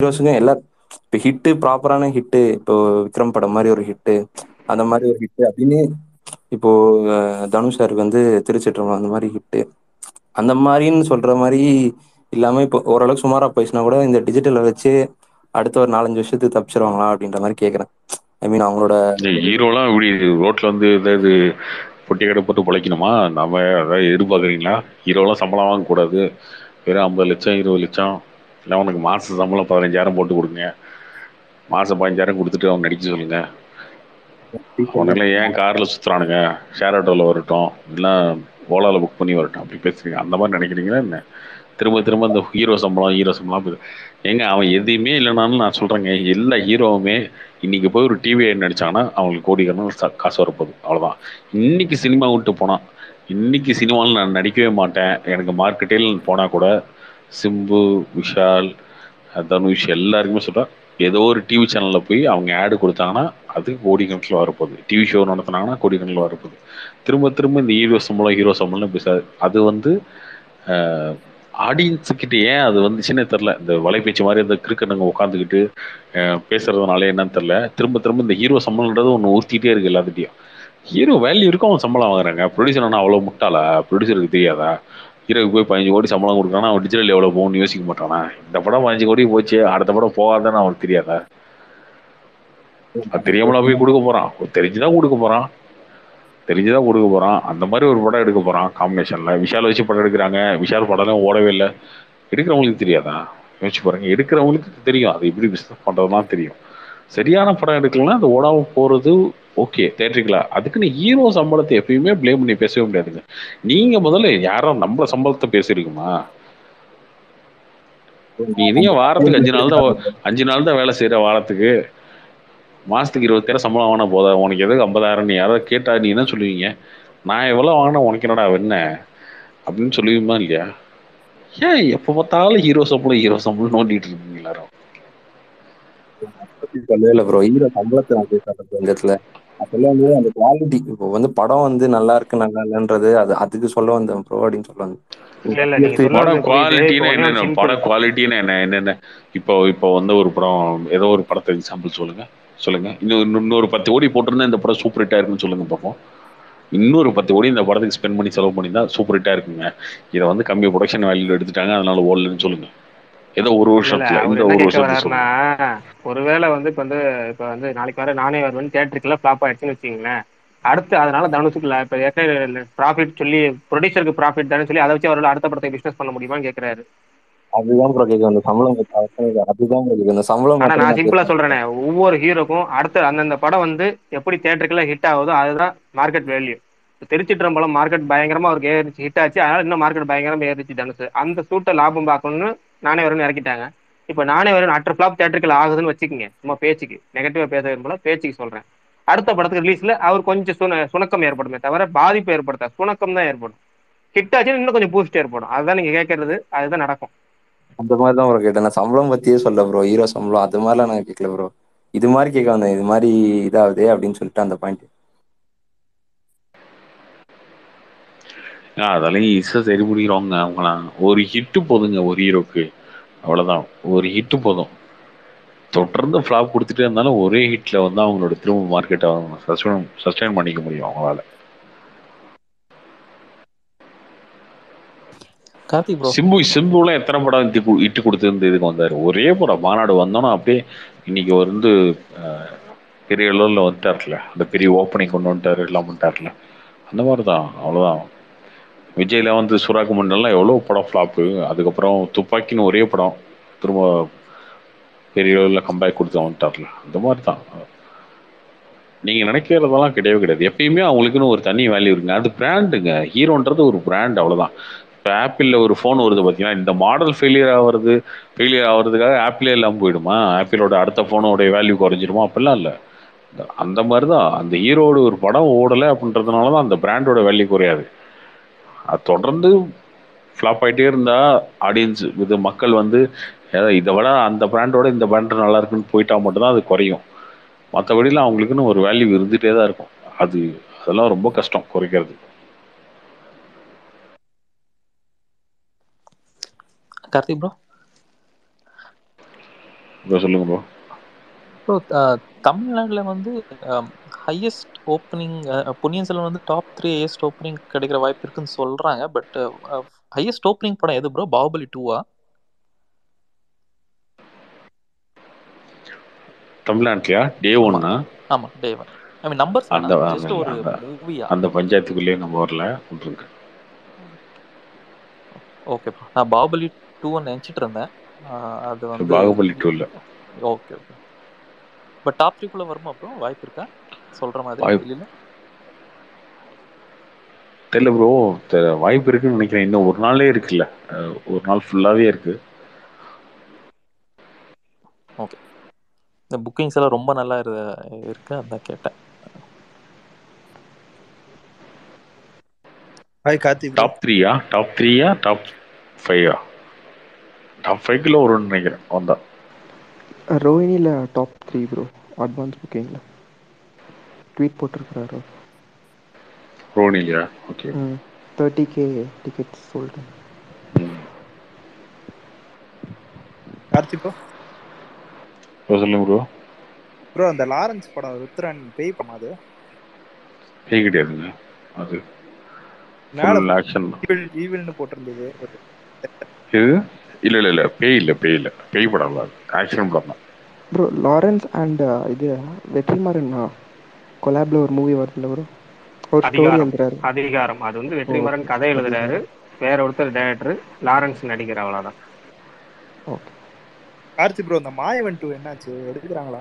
ஹீரோஸ்ங்க எல்லா இப்ப ஹிட்டு ப்ராப்பரான ஹிட்டு இப்போ விக்ரம் படம் மாரி ஒரு ஹிட்டு அந்த மாரி ஒரு ஹிட்டு அப்டின்னு இப்போ தனுஷ் சாருக்கு வந்து திருச்சிற்றம்பலம் அந்த மாரி ஹிட்டு அந்த மாரின்னு சொல்ற மாரி இல்லாம இப்ப ஓரளவுக்கு சுமாரா போயிருச்சுனா கூட இந்த டிஜிட்டல வச்சு அடுத்த ஒரு நாலஞ்சு வருஷத்துக்கு தப்பிச்சிருவாங்களா அப்டின்ற மாரி கேக்குறே ஐ மீன் அவங்களோட இந்த ஹீரோலா எப்டி ரோட்ல வந்து எதாவது பொட்டி கடை போட்டு பொழைக்கணுமா நம்ம அதாவது எதிர்பாக்குறீங்களா ஹீரோலா சம்பளம் வாங்க கூடாது வெறு ஐம்பது லட்சோ இருவது லட்சோ இல்ல அவனுக்கு மாச சம்பளோ பதினஞ்சாயிரோ போட்டு குடுங்க மாசோ பதினஞ்சாயிரோ குடுத்துட்டு அவன நடிக்க சொல்லுங்க அவனுங்களா ஏ கார்ல சுத்துறானுங்க ஷேர் ஆட்டோல வரட்டு இல்ல ஓலால புக் பண்ணி வரட்டு அப்டி பேசுறீங்க அந்த மாரி நெனைக்கிறீங்களா என்ன திரும்ப திரும்ப இந்த ஹீரோ சம்பளோ ஹீரோ சம்பளோ ஏங்க அவ எதையுமே இல்லனாலு நா சொல்றேங்க எல்லா ஹீரோவுமே இன்னைக்கு போய் ஒரு டி வி ல நடிச்சானா அவங்களுக்கு கோடி கணக்குல காசு வரப்போகுது அவ்ளோதா இன்னைக்கு சினிமா விட்டு போனா இன்னைக்கு சினிமால நா நடிக்கவே மாட்டே எனக்கு மார்க்கெட்டே இல்லன்னு போனா கூட சிம்பு விஷால் தனுஷ் எல்லாருக்குமே சொல்றே ஏதோ ஒரு டிவி சேனல்ல போய் அவங்க ஆட் குடுத்தாங்கன்னா அது கோடி கணக்குல வரப்போகுது டிவி ஷோ நடத்துனாங்கன்னா கோடி கணக்குல வரப்போகுது திரும்ப திரும்ப இந்த ஹீரோ சம்பளோ ஹீரோ சம்பளோனு பேசாத அது வந்து ஆ ஆடியன்ஸ் கிட்ட ஏ அது வந்துச்சுன்னே தெர்ல இந்த வலைபேச்சு மாரி இந்த கிறுக்கனுங்க உக்காந்துக்கிட்டு ஆ பேசுறதுனால என்னன்னு தெர்ல திரும்ப திரும்ப இந்த ஹீரோ சம்பளோன்றது ஒண்ணு உறுத்திட்டே இருக்கு எல்லாத்துட்டயு ஹீரோ வேல்யூ இருக்கு அவ சம்பளோ வாங்குறாங்க ப்ரொடியூசர் என்ன அவ்ளோ முட்டாளா ப்ரொடியூசருக்கு தெரியாதா ஹீரோக்கு போய் பதினஞ்சு கோடி சம்பளோ குடுக்குறான்னா அவ டிஜிட்டல் எவ்ளோ போகுன்னு யோசிக்க மாட்டானா இந்த படோ பதினஞ்சு கோடிக்கு போச்சு அடுத்த படோ போகாதுன்னு அவனுக்கு தெரியாதா அது தெரியாமலா போய் குடுக்க போறா தெரிஞ்சுதா குடுக்க போறா தெரிஞ்சுதா குடுக்க போறா அந்த மாரி ஒரு படோ எடுக்க போறா காம்பினேஷன்ல விஷால வச்சு படோ எடுக்குறாங்க விஷால் படோலா ஓடவே இல்ல எடுக்குறவங்களுக்கு தெரியாதா யோசிச்சு பாருங்க எடுக்குறவங்களுக்கு தெரியு அது எப்டி பிசினஸ் பண்றதுன்லா தெரியு சரியான படோ எடுக்கலனா அது ஓடாம போறது ஓகே தேட்ருக்கலா அதுக்குன்னு ஹீரோ சம்பளத்த எப்பயுமே பிளேம் பண்ணி பேசவே முடியாதுங்க நீங்க மொதல்ல யாரோ நம்ம சம்பளத்த பேசிருக்குமா நீ நீயு வாரத்துக்கு அஞ்சு நாள் தா அஞ்சு நாள் தா வேல செய்ற வாரத்துக்கு மாசத்துக்கு இருவதாயிரோ சம்பளோ வாங்குனா போதாதா உனக்கு எதுக்கு ஐம்பதாயிரோனு யாராவது கேட்டா நீ என்ன சொல்லுவீங்க நா இவ்ளோ வாங்குனா உனக்கு என்னடா வெண்ண அப்டின்னு சொல்லுவீமா இல்லையா ஏ எப்ப பாத்தாலு ஹீரோ சம்பளோ ஹீரோ சம்பளோனு நோண்டிட்டு இருக்கீங்க எல்லாரு சொல்லவே இல்ல ப்ரோ ஹீரோ சம்பளத்த நா பேசல இந்த எடத்துல நா சொல்ல வந்தது அந்த குவாலிட்டி இப்போ வந்து படோ வந்து நல்லா இருக்கு நல்லா இல்லன்றது அது அதுக்கு சொல்ல வந்தே ப்ரோ அப்டின்னு சொல்ல வந்தே இல்ல இல்ல நீங்க சொல்ல படோ வந்தது புரியுது இப்ப குவாலிட்டினா ஒன்னே ஒன்னு என்னென்ன படோ சிம்பிள் குவாலிட்டினா என்ன என்னென்ன இப்போ இப்போ வந்து ஒரு படோ ஏதோ ஒரு படத்த எக்ஸாம்பிள் சொல்லுங்க சொல்லுங்க இன்னு இன்னொரு பத்து கோடி போட்டிருந்தா இந்த படோ சூப்பர் ஹிட் ஆயிருக்குன்னு சொல்லுங்க பாப்போ இன்னொரு பத்து கோடி இந்த படத்துக்கு ஸ்பெண்ட் பண்ணி செலவு பண்ணிருந்தா சூப்பர் ஹிட்டா இருக்குங்க இத வந்து கம்மி ப்ரொடக்ஷன் வேல்யூல எடுத்துட்டாங்க அதனால ஓடலன்னு சொல்லுங்க ஏதோ ஒரு இல்ல இல்ல வருஷத்துல இந்த அவரு என்ன ஒரு கேட்க வருஷத்துல வர்றாருனா சொல்லுங்க ஒருவேள வந்து இப்ப வந்து இப்ப வந்து நாளைக்கு வர நானே வருவன் தியேட்டருக்குல்லா ஃபிளாப் ஆயிடுச்சுன்னு வச்சுங்களே அடுத்து அதனால தனுஷுக்கு லாப இப்ப ப்ராஃபிட் சொல்லி ப்ரொடியூசருக்கு ப்ராஃபிட் தானு சொல்லி அத வச்சு அவரால அடுத்த படத்த பிசினஸ் பண்ண முடியுமானு கேக்குறாரு அதுதா ப்ரோ கேக்க வந்தே சம்பளோ அதுதா ப்ரோ கேக்க வந்தே ஆனா நா சிம்பிளா சொல்றேனே ஒவ்வொரு ஹீரோக்கு அடுத்த அந்தந்த படோ வந்து எப்டி தியேட்டருக்குல்லா ஹிட் ஆகுதோ அதுதா மார்க்கெட் வேல்யூ திருச்சிற்றம்பலம் மார்க்கெட் பயங்கரமா அவருக்கு ஏறுச்சு ஹிட் ஆச்சு அதனால இன்னு மார்க்கெட் பயங்கரமா ஏறிச்சு தனுஷ் அந்த சூட்ட லாபம் பாக்கணுனு நானே வருவன எறக்கிட்டாங்க இப்ப நானே வருவன் அட்டர் ஃபிளாப் தியேட்டருக்குள்ள ஆகுதுன்னு வச்சுக்கங்க சும்மா பேச்சுக்கு நெகட்டிவா பேச விரும்பல பேச்சுக்கு சொல்றே அடுத்த படத்துக்கு ரிலீஸ்ல அவர் கொஞ்சோ சுண சுணக்கம் ஏற்படுமே தவிர பாதிப்பு ஏற்படுத்தா சுணக்கம் தா ஏற்படு ஹிட்டாச்சுனா இன்னு கொஞ்சோ பூஸ்ட் ஏற்படு அதுதா நீங்க கேக்குறது அதுதா நடக்கு அந்த மாரிதா ப்ரோ கேட்டே நா சம்பளம் பத்தியே சொல்ல ப்ரோ ஹீரோ சம்பளோ அது மாரிலா நா கேக்கல ப்ரோ இது மாரி கேக்க வந்தே இது மாரி இதாகுதே அப்டின்னு சொல்லிட்டு அந்த பாயிண்ட் ஆ அதெல்லா ஈசியா சரி பண்ணிருவாங்க அவங்களா ஒரு ஹிட்டு போதுங்க ஒரு ஹீரோக்கு அவ்ளோதா ஒரு ஹிட்டு போது தொடர்ந்து ஃப்ளாப் குடுத்துட்டே இருந்தாலு ஒரே ஹிட்ல வந்து அவங்களோட திரும்ப மார்க்கெட் ஆகு சஸ்டெய்ன் சஸ்டெயின் பண்ணிக்க முடியு அவங்களால கார்த்திக் ப்ரோ சிம்பு சிம்புல்லா எத்தன படோ இட்டு இட்டு குடுத்து இந்த இதுக்கு வந்தாரு ஒரே படோ மாநாடு வந்தோன அப்டியே இன்னைக்கு வந்து அ பெரிய லெவல்ல வந்துட்டாருல அந்த பெரிய ஓப்பனிங் கொண்டு வந்ட்டாரு எல்லா பண்ட்டாருல அந்த மாரிதா அவ்ளோதா விஜய்லா வந்து சுறாக்கு முன்னெல்லா எவ்ளோ படோ ஃப்ளாப்பு அதுக்கப்புறோ துப்பாக்கின்னு ஒரே படோ திரும்ப பெரிய லெவல்ல கம்பேக் குடுத்து வந்ட்டார்ல அந்த மாரிதா நீங்க நெனைக்கிறதெல்லா கெடையவே கெடையாது எப்பயுமே அவங்களுக்குன்னு ஒரு தனி வேல்யூ இருக்குங்க அது பிராண்டுங்க ஹீரோன்றது ஒரு பிராண்ட் அவ்ளோதா இப்ப ஆப்பிள்ல ஒரு ஃபோன் வருது பாத்தீங்கன்னா இந்த மாடல் ஃபெயிலியர் ஆவறது ஃபெயிலியர் ஆவறதுக்காக ஆப்பிளே இல்லாம போயிடுமா ஆப்பிளோட அடுத்த ஃபோனோட வேல்யூ கொறஞ்சிருமா அப்பில்லா இல்ல அந்த மாரிதா அந்த ஹீரோட ஒரு படோ ஓடல அப்டின்றதுனாலதா அந்த பிராண்டோட வேல்யூ கொறையாது அது தொடர்ந்து ஃப்ளாப் ஆயிட்டே இருந்தா ஆடியன்ஸ் இது மக்கள் வந்து ஏ இத விட அந்த பிராண்டோட இந்த பிராண்ட் நல்லா இருக்குன்னு போயிட்டா மட்டுந்தா அது கொறையு மத்தபடிலா அவங்களுக்குன்னு ஒரு வேல்யூ இருந்துட்டே தா இருக்கு அது அதெல்லா ரொம்ப கஷ்டோ கொறைக்கிறது கார்த்திக் ப்ரோ ப்ரோ சொல்லுங்க ப்ரோ ப்ரோ தமிழ்நாட்டில் வந்து ஹையஸ்ட் ஓப்பனிங் பொன்னியின் செல்வன் வந்து டாப் த்ரீ ஹையஸ்ட் ஓப்பனிங் கிடைக்கிற வாய்ப்பு இருக்குன்னு சொல்கிறாங்க பட் ஹையஸ்ட் ஓப்பனிங் படம் எது ப்ரோ பாகுபலி டூவா தமிழ்நாட்டிலயா டே ஒன்னா ஆமாம் day one I mean numbers அந்த ஜஸ்ட் ஒரு அந்த- மூவியா அந்த பஞ்சாயத்துக்குள்ளேயே நம்ம வரல விட்டுருங்க ஓகே ப்ரோ நான் பாகுபலி டூன்னு நினச்சிட்டு இருந்தேன் ஆஹ் அது வந்து பாகுபலி டூ இல்ல ஓகே ஓகே பட் டாப் த்ரீக்குள்ளே வருமா ப்ரோ வாய்ப்பு இருக்கா சொல்கிற மாதிரி வாய்ப்பு- இல்லை தெரியல ப்ரோ வாய்ப்பு இருக்குன்னு நினைக்கிறேன் இன்னும் ஒரு நாளே இருக்குல்ல அஹ், ஒரு நாள் ஃபுல்லாவே இருக்கு ஓகே இந்த புக்கிங்ஸ் எல்லாம் ரொம்ப நல்லா இரு இருக்கு அதான் கேட்டேன் ஹாய் கார்த்தி ப்ரோ டாப் த்ரீயா டாப் த்ரீயா டாப் ஃபைவா டாப் ஃபைவ்க்குள்ள வரும்னு நினைக்கிறேன் வந்தா ரோஹினியில் டாப் த்ரீ ப்ரோ அட்வான்ஸ் புக்கிங்கில் ட்வீட் போட்டிருக்கிறாரு ரோனிலியா ஓகே ம் தேர்ட்டி கே டிக்கெட்ஸ் சொல்லிட்டேன் கார்த்தி ப்ரோ சொல்லுங்க ப்ரோ ப்ரோ அந்த லாரன்ஸ் படம் ருத்ரன் பேய் படம் அது பேய் கிடையாதுங்க அது மேல ஃபுல் ஆக்ஷன் ஈவில் ஈவில்னு போட்டிருந்தது இது இல்ல இல்ல இல்ல பேய் இல்ல பேய் இல்ல பேய் படம் இல்ல ஆக்ஷன் படம் தான் ப்ரோ லாரன்ஸ் அண்ட் இது வெற்றிமாறன் கொலாபில் ஒரு மூவி வருதுல்ல ப்ரோ ஒரு ஸ்டோரி அதிகாரம் எழுதுறாரு அதிகாரம் அது வந்து வெற்றிமாறன் கதை எழுதுறாரு வேற ஒருத்தர் டைரக்டர் லாரன்ஸ் நடிகர் அவ்வளவுதான் ஓகே கார்த்தி ப்ரோ இந்த மாயவன் டூ என்னாச்சு எடுக்கிறாங்களா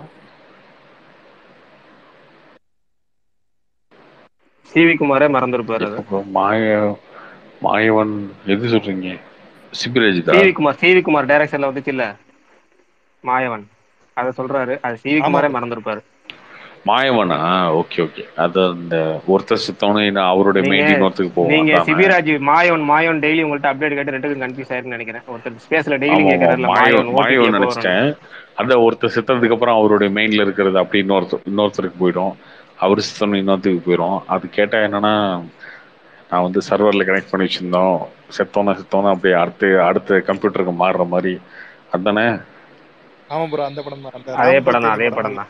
சிவி குமாரே மறந்துருப்பாரு அது அப்புறம் மாய மாயவன் எது சொல்றீங்க சிபிராஜ் தான் சிவி குமார் சிவி குமார் டைரக்ஷன்ல வந்துச்சு இல்ல மாயவன் அத சொல்றாரு அது சிவி ஆமா. குமாரே மறந்துருப்பாரு மாயவனா ஓகே ஓகே அது அந்த ஒருத்தர் சுத்தவனு அவருடைய நீங்க- மெயின் இன்னொருத்துக்கு போவோம் நீங்க அதானே? சிபிராஜ் மாயவன் மாயவன் டெய்லி உங்கள்ட்ட அப்டேட் கேட்டு ரெண்டுக்கும் கன்ஃபியூஸ் ஆயிருன்னு நினைக்கிறேன் ஒருத்தர் ஸ்பேஸ்ல டெய்லி ஆமா, ஆமா, கேட்கறதுல மாயவன் மாயவன் மாயவன் ஓடிடி நினைச்சிட்டேன் அந்த ஒருத்தர் செத்ததுக்கு அப்புறம் அவருடைய மெயின்ல இருக்கிறது அப்படி இன்னொருத்தர் இன்னொருத்தருக்கு போயிடும் அவர் சித்தம் இன்னொருத்தருக்கு போயிடும் அது கேட்டா என்னன்னா நான் வந்து சர்வர்ல கனெக்ட் பண்ணி வச்சிருந்தோம் செத்தோன்னா செத்தோன்னா அப்படியே அடுத்து அடுத்த கம்ப்யூட்டருக்கு மாறுற மாதிரி அதானே ஆமா ப்ரோ அந்த படம் தான் அந்த அதே ராம் படம் தான் போத்தேரி அதே படம் தான்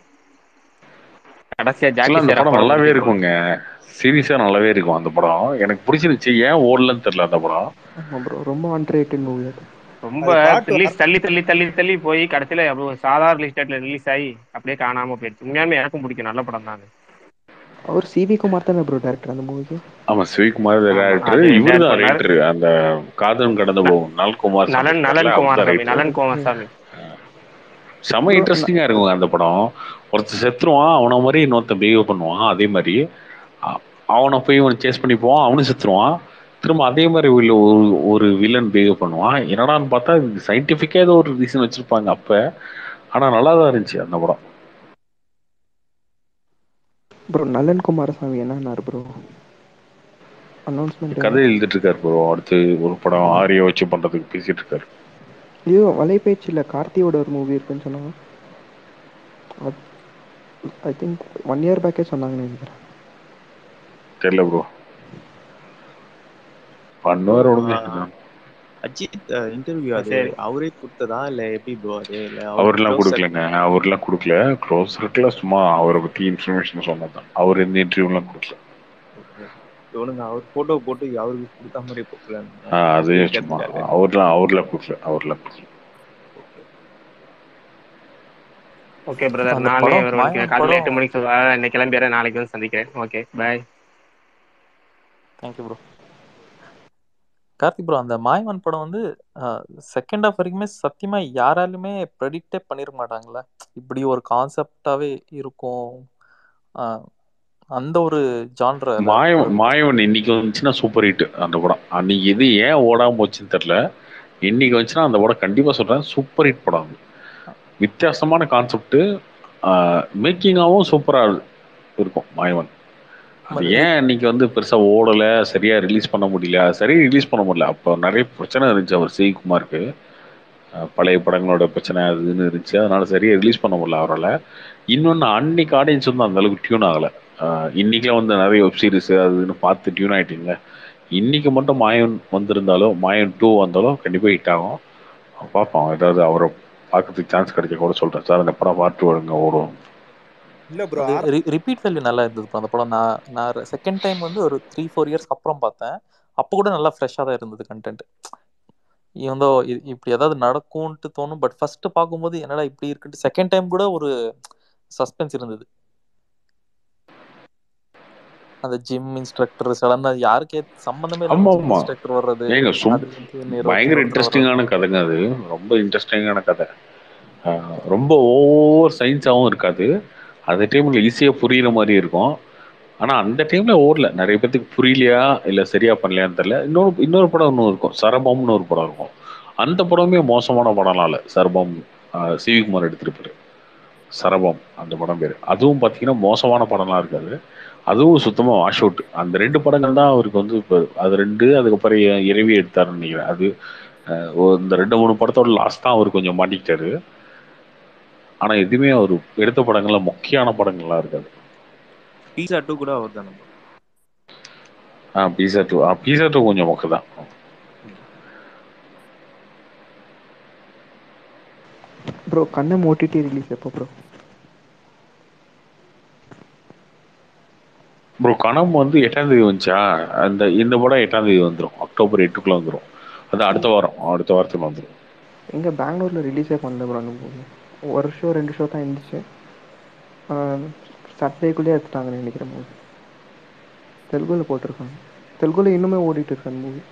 கடைசியா ஜாக்கி ஆக்சுவலா அந்த சேரா படம் நல்லாவே முடிச்சிருப்பாங்க. இருக்குங்க சீரியஸா நல்லாவே இருக்கும் அந்த படம் எனக்கு பிடிச்சிருந்துச்சு ஏன் ஓடலன்னு தெரியல அந்த படம் ஆமாம் ப்ரோ ரொம்ப அன்ரேட்டட் மூவி அது ரொம்ப அது பாட்டு ரிலீஸ் தள்ளி தள்ளி தள்ளி தள்ளி போய் கடைசியில அவ்வளவு சாதாரண ரிலீஸ் டேட்ல ரிலீஸ் ஆகி அப்படியே காணாம போயிடுச்சு உண்மையாலுமே எனக்கும் பிடிக்கும் நல்ல படம் தான் அது அவர் சிவி குமார் தானே ப்ரோ டேரக்டர் அந்த மூவிக்கு ஆமா சிவகுமார் ஆமா, டேரக்டர் அது இவரு தான் direct ரைட்டர் அந்த காதலும் கடந்து போகும் நல்குமார் நலன் நலன் குமாரசாமி நலன் குமாரசாமி செம இன்ட்ரெஸ்டிங்கா இருக்குங்க அந்த படம் ஒருத்தர் செத்துருவான் அவனை மாதிரி இன்னொருத்தன் பிஹேவ் பண்ணுவான் அதே மாதிரி அ- அவனை போய் இவன் சேஸ் பண்ணி போவான் அவனும் செத்துருவான் திரும்ப அதே மாதிரி உள்ள ஒரு ஒரு வில்லன் பிஹேவ் பண்ணுவான் என்னடான்னு பார்த்தா சயின்டிஃபிக்கா ஏதோ ஒரு ரீசன் வச்சிருப்பாங்க அப்ப ஆனா நல்லா தான் இருந்துச்சு அந்த படம் ப்ரோ நலன் குமாரசாமி என்னன்னாரு ப்ரோ அனௌன்ஸ்மெண்ட் கதை எழுதிட்டு இருக்காரு ப்ரோ அடுத்து ஒரு படம் ஆரிய வச்சு பண்றதுக்கு பேசிட்டு இருக்காரு ஐயோ வலைபேச்சில் கார்த்தியோட ஒரு மூவி இருக்குன்னு சொன்னாங்க ஐ திங்க் ஒன் இயர் பேக்கே சொன்னாங்கன்னு நினைக்கிறேன் தெரியல ப்ரோ பண்ணுவார் ஒழுங்கு அஜித் இன்டர்வியூ அது சரி. அவரே கொடுத்ததா இல்ல எப்படி ப்ரோ அது இல்ல அவர்லாம் கொடுக்கலங்க அவர்லாம் கொடுக்கல க்ளோஸ் சர்க்கிள் சும்மா அவரை பத்தி இன்ஃபர்மேஷன் சொன்னதான் அவர் எந்த இன்டர்வியூலாம் கொடுக்கல இவனுங்க அவர் போட்டோ போட்டு அவருக்கு கொடுத்த மாதிரி ஆ, அது சும்மா அவர்லாம் அவர்லாம் கொடுக்கல அவர்லாம் கொடுக்கல ஓகே பிரதர் அந்த நானே படம், ஒரு மாயவன் காலையில் படம். எட்டு மணிக்கு சொல்லுவேன் இன்னைக்கு கிளம்பிடுறேன் நாளைக்கு வந்து சந்திக்கிறேன் okay bye thank you bro Karthik bro அந்த மாயவன் படம் வந்து செகண்ட் ஹாஃப் வரைக்குமே சத்தியமா யாராலுமே ப்ரெடிக்டே பண்ணிருக்க மாட்டாங்கல்ல இப்படி ஒரு கான்செப்டாவே இருக்கும் ஆஹ் அந்த ஒரு ஜான்ர மாயவன் மாயவன் இன்னைக்கு வந்துச்சுன்னா சூப்பர் ஹிட் அந்த படம் அன்னைக்கு இது ஏன் ஓடாம போச்சுன்னு தெரியல இன்னைக்கு வந்துச்சுன்னா அந்த படம் கண்டிப்பா சொல்றேன் சூப்பர் ஹிட் படம் அது வித்தியாசமான கான்செப்ட் மேக்கிங்காகவும் சூப்பரா இருக்கும் மாயவன் அது ஏன் இன்னைக்கு வந்து பெருசா ஓடல சரியா ரிலீஸ் பண்ண முடியல சரியா ரிலீஸ் பண்ண முடியல அப்போ நிறைய பிரச்சனை இருந்துச்சு அவர் சிகுமாருக்கு அஹ் பழைய படங்களோட பிரச்சனை அது இதுன்னு இருந்துச்சு அதனால சரியா ரிலீஸ் பண்ண முடியல அவரால் இன்னொன்று அன்னைக்கு ஆடியன்ஸ் வந்து அந்த அளவுக்கு டியூன் ஆகலை இன்னைக்கெல்லாம் வந்து நிறைய வெப் சீரிஸ் அது இதுன்னு பார்த்து டியூன் ஆயிட்டீங்க இன்னைக்கு மட்டும் மாயன் வந்திருந்தாலும் மாயன் டூ வந்தாலும் கண்டிப்பாக ஹிட் ஆகும் பார்ப்போம் ஏதாவது அவரை பார்க்கறதுக்கு சான்ஸ் கிடைக்க கூட சொல்றேன் சார் அந்த படம் பார்த்து வருங்க ஓடும் இல்ல ப்ரோ அது ரிப்பீட் வேல்யூ நல்லா இருந்தது bro அந்த படம் நான் நான் செகண்ட் டைம் வந்து ஒரு த்ரீ ஃபோர் இயர்ஸ்க்கு அப்புறம் பார்த்தேன் அப்போ கூட நல்லா ஃப்ரெஷ்ஷாக தான் இருந்தது கண்டென்ட் இவந்தோ இப்படி ஏதாவது நடக்கும்ட்டு தோணும் பட் ஃபர்ஸ்ட் பார்க்கும்போது என்னடா இப்படி இருக்குன்ட்டு செகண்ட் டைம் கூட ஒரு சஸ்பென்ஸ் இருந்தது அந்த ஜிம் இன்ஸ்ட்ரக்டர் சடனா யாருக்கே சம்பந்தமே ஆமா, இல்லாம ஜிம் ஆமா. இன்ஸ்ட்ரக்டர் வர்றது ஏங்க சும் அதுல இருந்து நிறுவ- பயங்கர நிறுவனம் இன்ட்ரெஸ்டிங்கான கதைங்க அது ரொம்ப இன்ட்ரெஸ்டிங்கான கதை ஆஹ் ரொம்ப ஓவர் சயின்ஸாகவும் இருக்காது அந்த டைம்ல ஈஸியாக புரியுற மாதிரி இருக்கும் ஆனால் அந்த டைம்ல ஓடல நிறைய பேத்துக்கு புரியலையா இல்லை சரியா பண்ணலையான்னு தெரியல இன்னொரு இன்னொரு படம் ஒன்று இருக்கும் சரபம்னு ஒரு படம் இருக்கும் அந்த படமே மோசமான படம்லாம் இல்லை சரபம் ஆஹ் சிவிகுமார் எடுத்திருப்பாரு சரபம் அந்த படம் பேர் அதுவும் பார்த்தீங்கன்னா மோசமான படம்லாம் இருக்காது அதுவும் சுத்தமாக வாஷ் அவுட் அந்த ரெண்டு படங்கள் தான் அவருக்கு வந்து இப்போ அது ரெண்டு அதுக்கப்புறம் இ- இறைவி எடுத்தாருன்னு நினைக்கிறேன் அது அஹ், ஒரு- இந்த ரெண்டு மூணு படத்தோட லாஸ்ட் தான் அவர் கொஞ்சம் மாட்டிக்கிட்டாரு ஆனால் எதுவுமே அவர் எடுத்த படங்கள்ல முக்கியமான படங்கள்லாம் இருக்காது பீஸா டூ கூட அவர் தானே ஆ பீஸா டூ ஆ பீஸா டூ கொஞ்சம் மொக்க தான் ப்ரோ கண்ணம் ஓடிடி ரிலீஸ் எப்போ ப்ரோ ப்ரோ கணம் வந்து எட்டாம் தேதி வந்துச்சா அந்த இந்த படம் எட்டாம் தேதி வந்துடும் அக்டோபர் எட்டுக்குள்ள வந்துடும் அது அடுத்த வாரம் அடுத்த வாரத்துக்கு வந்துடும் எங்கே பெங்களூரில் ரிலீஸே பண்ணல ப்ரோ அந்த மூவி ஒரு ஷோ ரெண்டு ஷோ தான் இருந்துச்சு சட்டேக்குள்ளேயே எடுத்துட்டாங்கன்னு நினைக்கிறேன் மூவி தெலுங்குல போட்டிருக்காங்க தெலுங்குல இன்னுமே ஓடிட்டு இருக்கு அந்த மூவி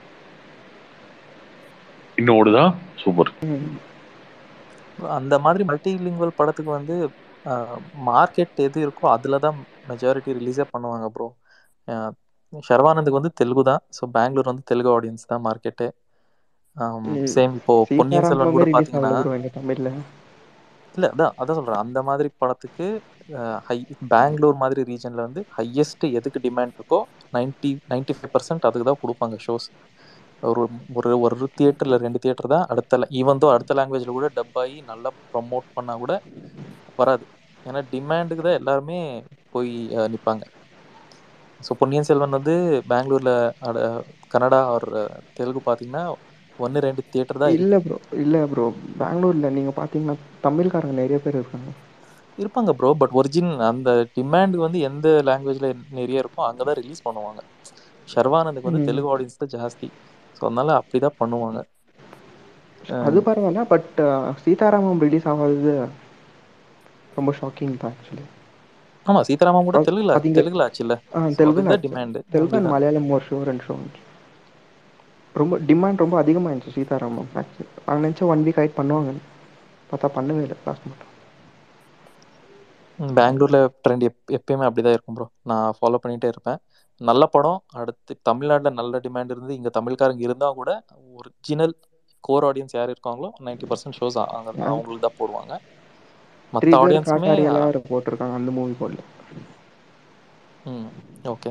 இன்னும் ஓடுதா சூப்பர் அந்த மாதிரி மல்டிலிங்குவல் படத்துக்கு வந்து மார்க்கெட் எது இருக்கோ அதில் தான் மெஜாரிட்டி ரிலீஸே பண்ணுவாங்க ப்ரோ ஷர்வானந்துக்கு வந்து தெலுங்கு தான் ஸோ பெங்களூர் வந்து தெலுங்கு ஆடியன்ஸ் தான் மார்க்கெட்டு சேம் இப்போ பொன்னியின் செல்வன் கூட ரிலீஸ் பார்த்தீங்கன்னா ஆகல ப்ரோ எங்கள் தமிழில் இல்லை அதான் அதான் சொல்கிறேன் அந்த மாதிரி படத்துக்கு ஹை பெங்களூர் மாதிரி ரீஜனில் வந்து ஹையஸ்ட் எதுக்கு டிமாண்ட் இருக்கோ நைன்ட்டி நைன்ட்டி ஃபைவ் பர்சன்ட் அதுக்கு தான் கொடுப்பாங்க ஷோஸ் ஒரு ஒரு ஒரு தியேட்டரில் ரெண்டு தியேட்டர் தான் அடுத்த ஈவன் தோ அடுத்த லாங்குவேஜில் கூட டப் ஆகி நல்லா ப்ரமோட் பண்ணால் கூட வராது ஏன்னா டிமாண்டுக்கு தான் எல்லாருமே போய் நிற்பாங்க ஸோ பொன்னியின் செல்வன் வந்து பெங்களூரில் கன்னடா ஒரு தெலுங்கு பார்த்தீங்கன்னா ஒன்று ரெண்டு தியேட்டர் தான் இல்லை ப்ரோ இல்லை ப்ரோ பெங்களூரில் நீங்கள் பார்த்தீங்கன்னா தமிழ்காரங்க நிறைய பேர் இருக்காங்க இருப்பாங்க ப்ரோ பட் ஒரிஜின் அந்த டிமாண்ட் வந்து எந்த லாங்குவேஜில் நிறைய இருக்கோ அங்கே தான் ரிலீஸ் பண்ணுவாங்க ஷர்வானந்துக்கு வந்து ம். தெலுங்கு ஆடியன்ஸ் தான் ஜாஸ்தி ஸோ அதனால அப்படி தான் பண்ணுவாங்க அது பரவாயில்ல பட் சீதாராமம் ரிலீஸ் ஆகாதது ரொம்ப ஷாக்கிங் தான் ஆக்சுவலி ஆமாம் சீதாராமம் கூட தெலுங்குல பாத்தீங்க- தெலுங்குல ஆச்சுல்ல ஆ So தெலுங்கு அதுதான் டிமாண்டு தெலுங்கு அண்ட் மலையாளம் ஒரு ஷோ ரெண்டு ஷோ வந்துச்சு ரொம்ப டிமாண்ட் ரொம்ப அதிகமாக இருந்துச்சு சீதாராமம் ஆக்சுவலி அவங்க நினச்சா ஒன் வீக் ஆயிட் பண்ணுவாங்க பார்த்தா பண்ணவே இல்லை லாஸ்ட் மட்டும் பெங்களூர்ல ட்ரெண்ட் எப் எப்பயுமே அப்படிதான் இருக்கும் ப்ரோ நான் ஃபாலோ பண்ணிட்டே இருப்பேன் நல்ல படம் அடுத்து தமிழ்நாட்டில் நல்ல டிமாண்ட் இருந்து இங்கே தமிழ்காரங்க இருந்தால் கூட ஒரிஜினல் கோர் ஆடியன்ஸ் யார் இருக்காங்களோ நைன்டி பர்சன்ட் ஷோஸ் அவங்க அவங்களுக்கு தான் போடுவாங்க மற்ற த்ரீ ஆடியன்ஸுமே காட்டாரி எல்லாரும் போட்டிருக்காங்க அந்த மூவி போடல ம் okay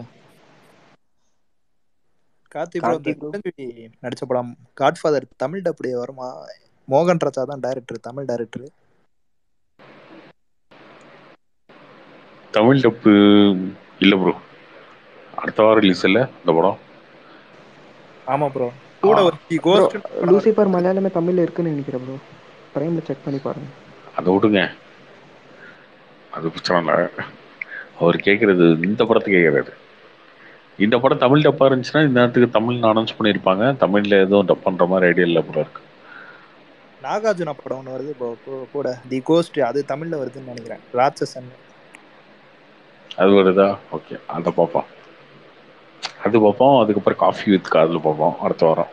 Karthi bro Karthi bro. Chiranjeevi நடிச்ச படம் காட்ஃபாதர் தமிழ் டப்புடைய வருமா மோகன் ராஜா தான் டைரக்டர் தமிழ் டைரக்டர் தமிழ் டப்பு இல்லை ப்ரோ அடுத்த வாரம் ரிலீஸ் இல்லை இந்த படம் ஆமா ப்ரோ கூட ஆ. ஒரு கோஸ்ட் லூசிபர் மலையாளமே தமிழ்ல இருக்குன்னு நினைக்கிறேன் ப்ரோ பிரைம்ல செக் பண்ணி பாருங்க அதை விடுங்க அது பிரச்சனை இல்லை அவர் கேட்குறது இந்த படத்தை கேட்குறாரு இந்த படம் தமிழ் டப்பாக இருந்துச்சுன்னா இந்த நேரத்துக்கு தமிழ் அனௌன்ஸ் பண்ணியிருப்பாங்க தமிழில் எதுவும் டப் பண்ணுற மாதிரி ஐடியா இல்லை போல இருக்கு நாகார்ஜுனா படம் ஒன்று வருது ப்ரோ கூட தி கோஸ்ட் அது தமிழ்ல வருதுன்னு நினைக்கிறேன் ராட்சசன் அது வருதா ஓகே அதை பார்ப்போம் அது பார்ப்போம் அதுக்கப்புறம் காஃபி வித் காதில் பார்ப்போம் அடுத்த வாரம்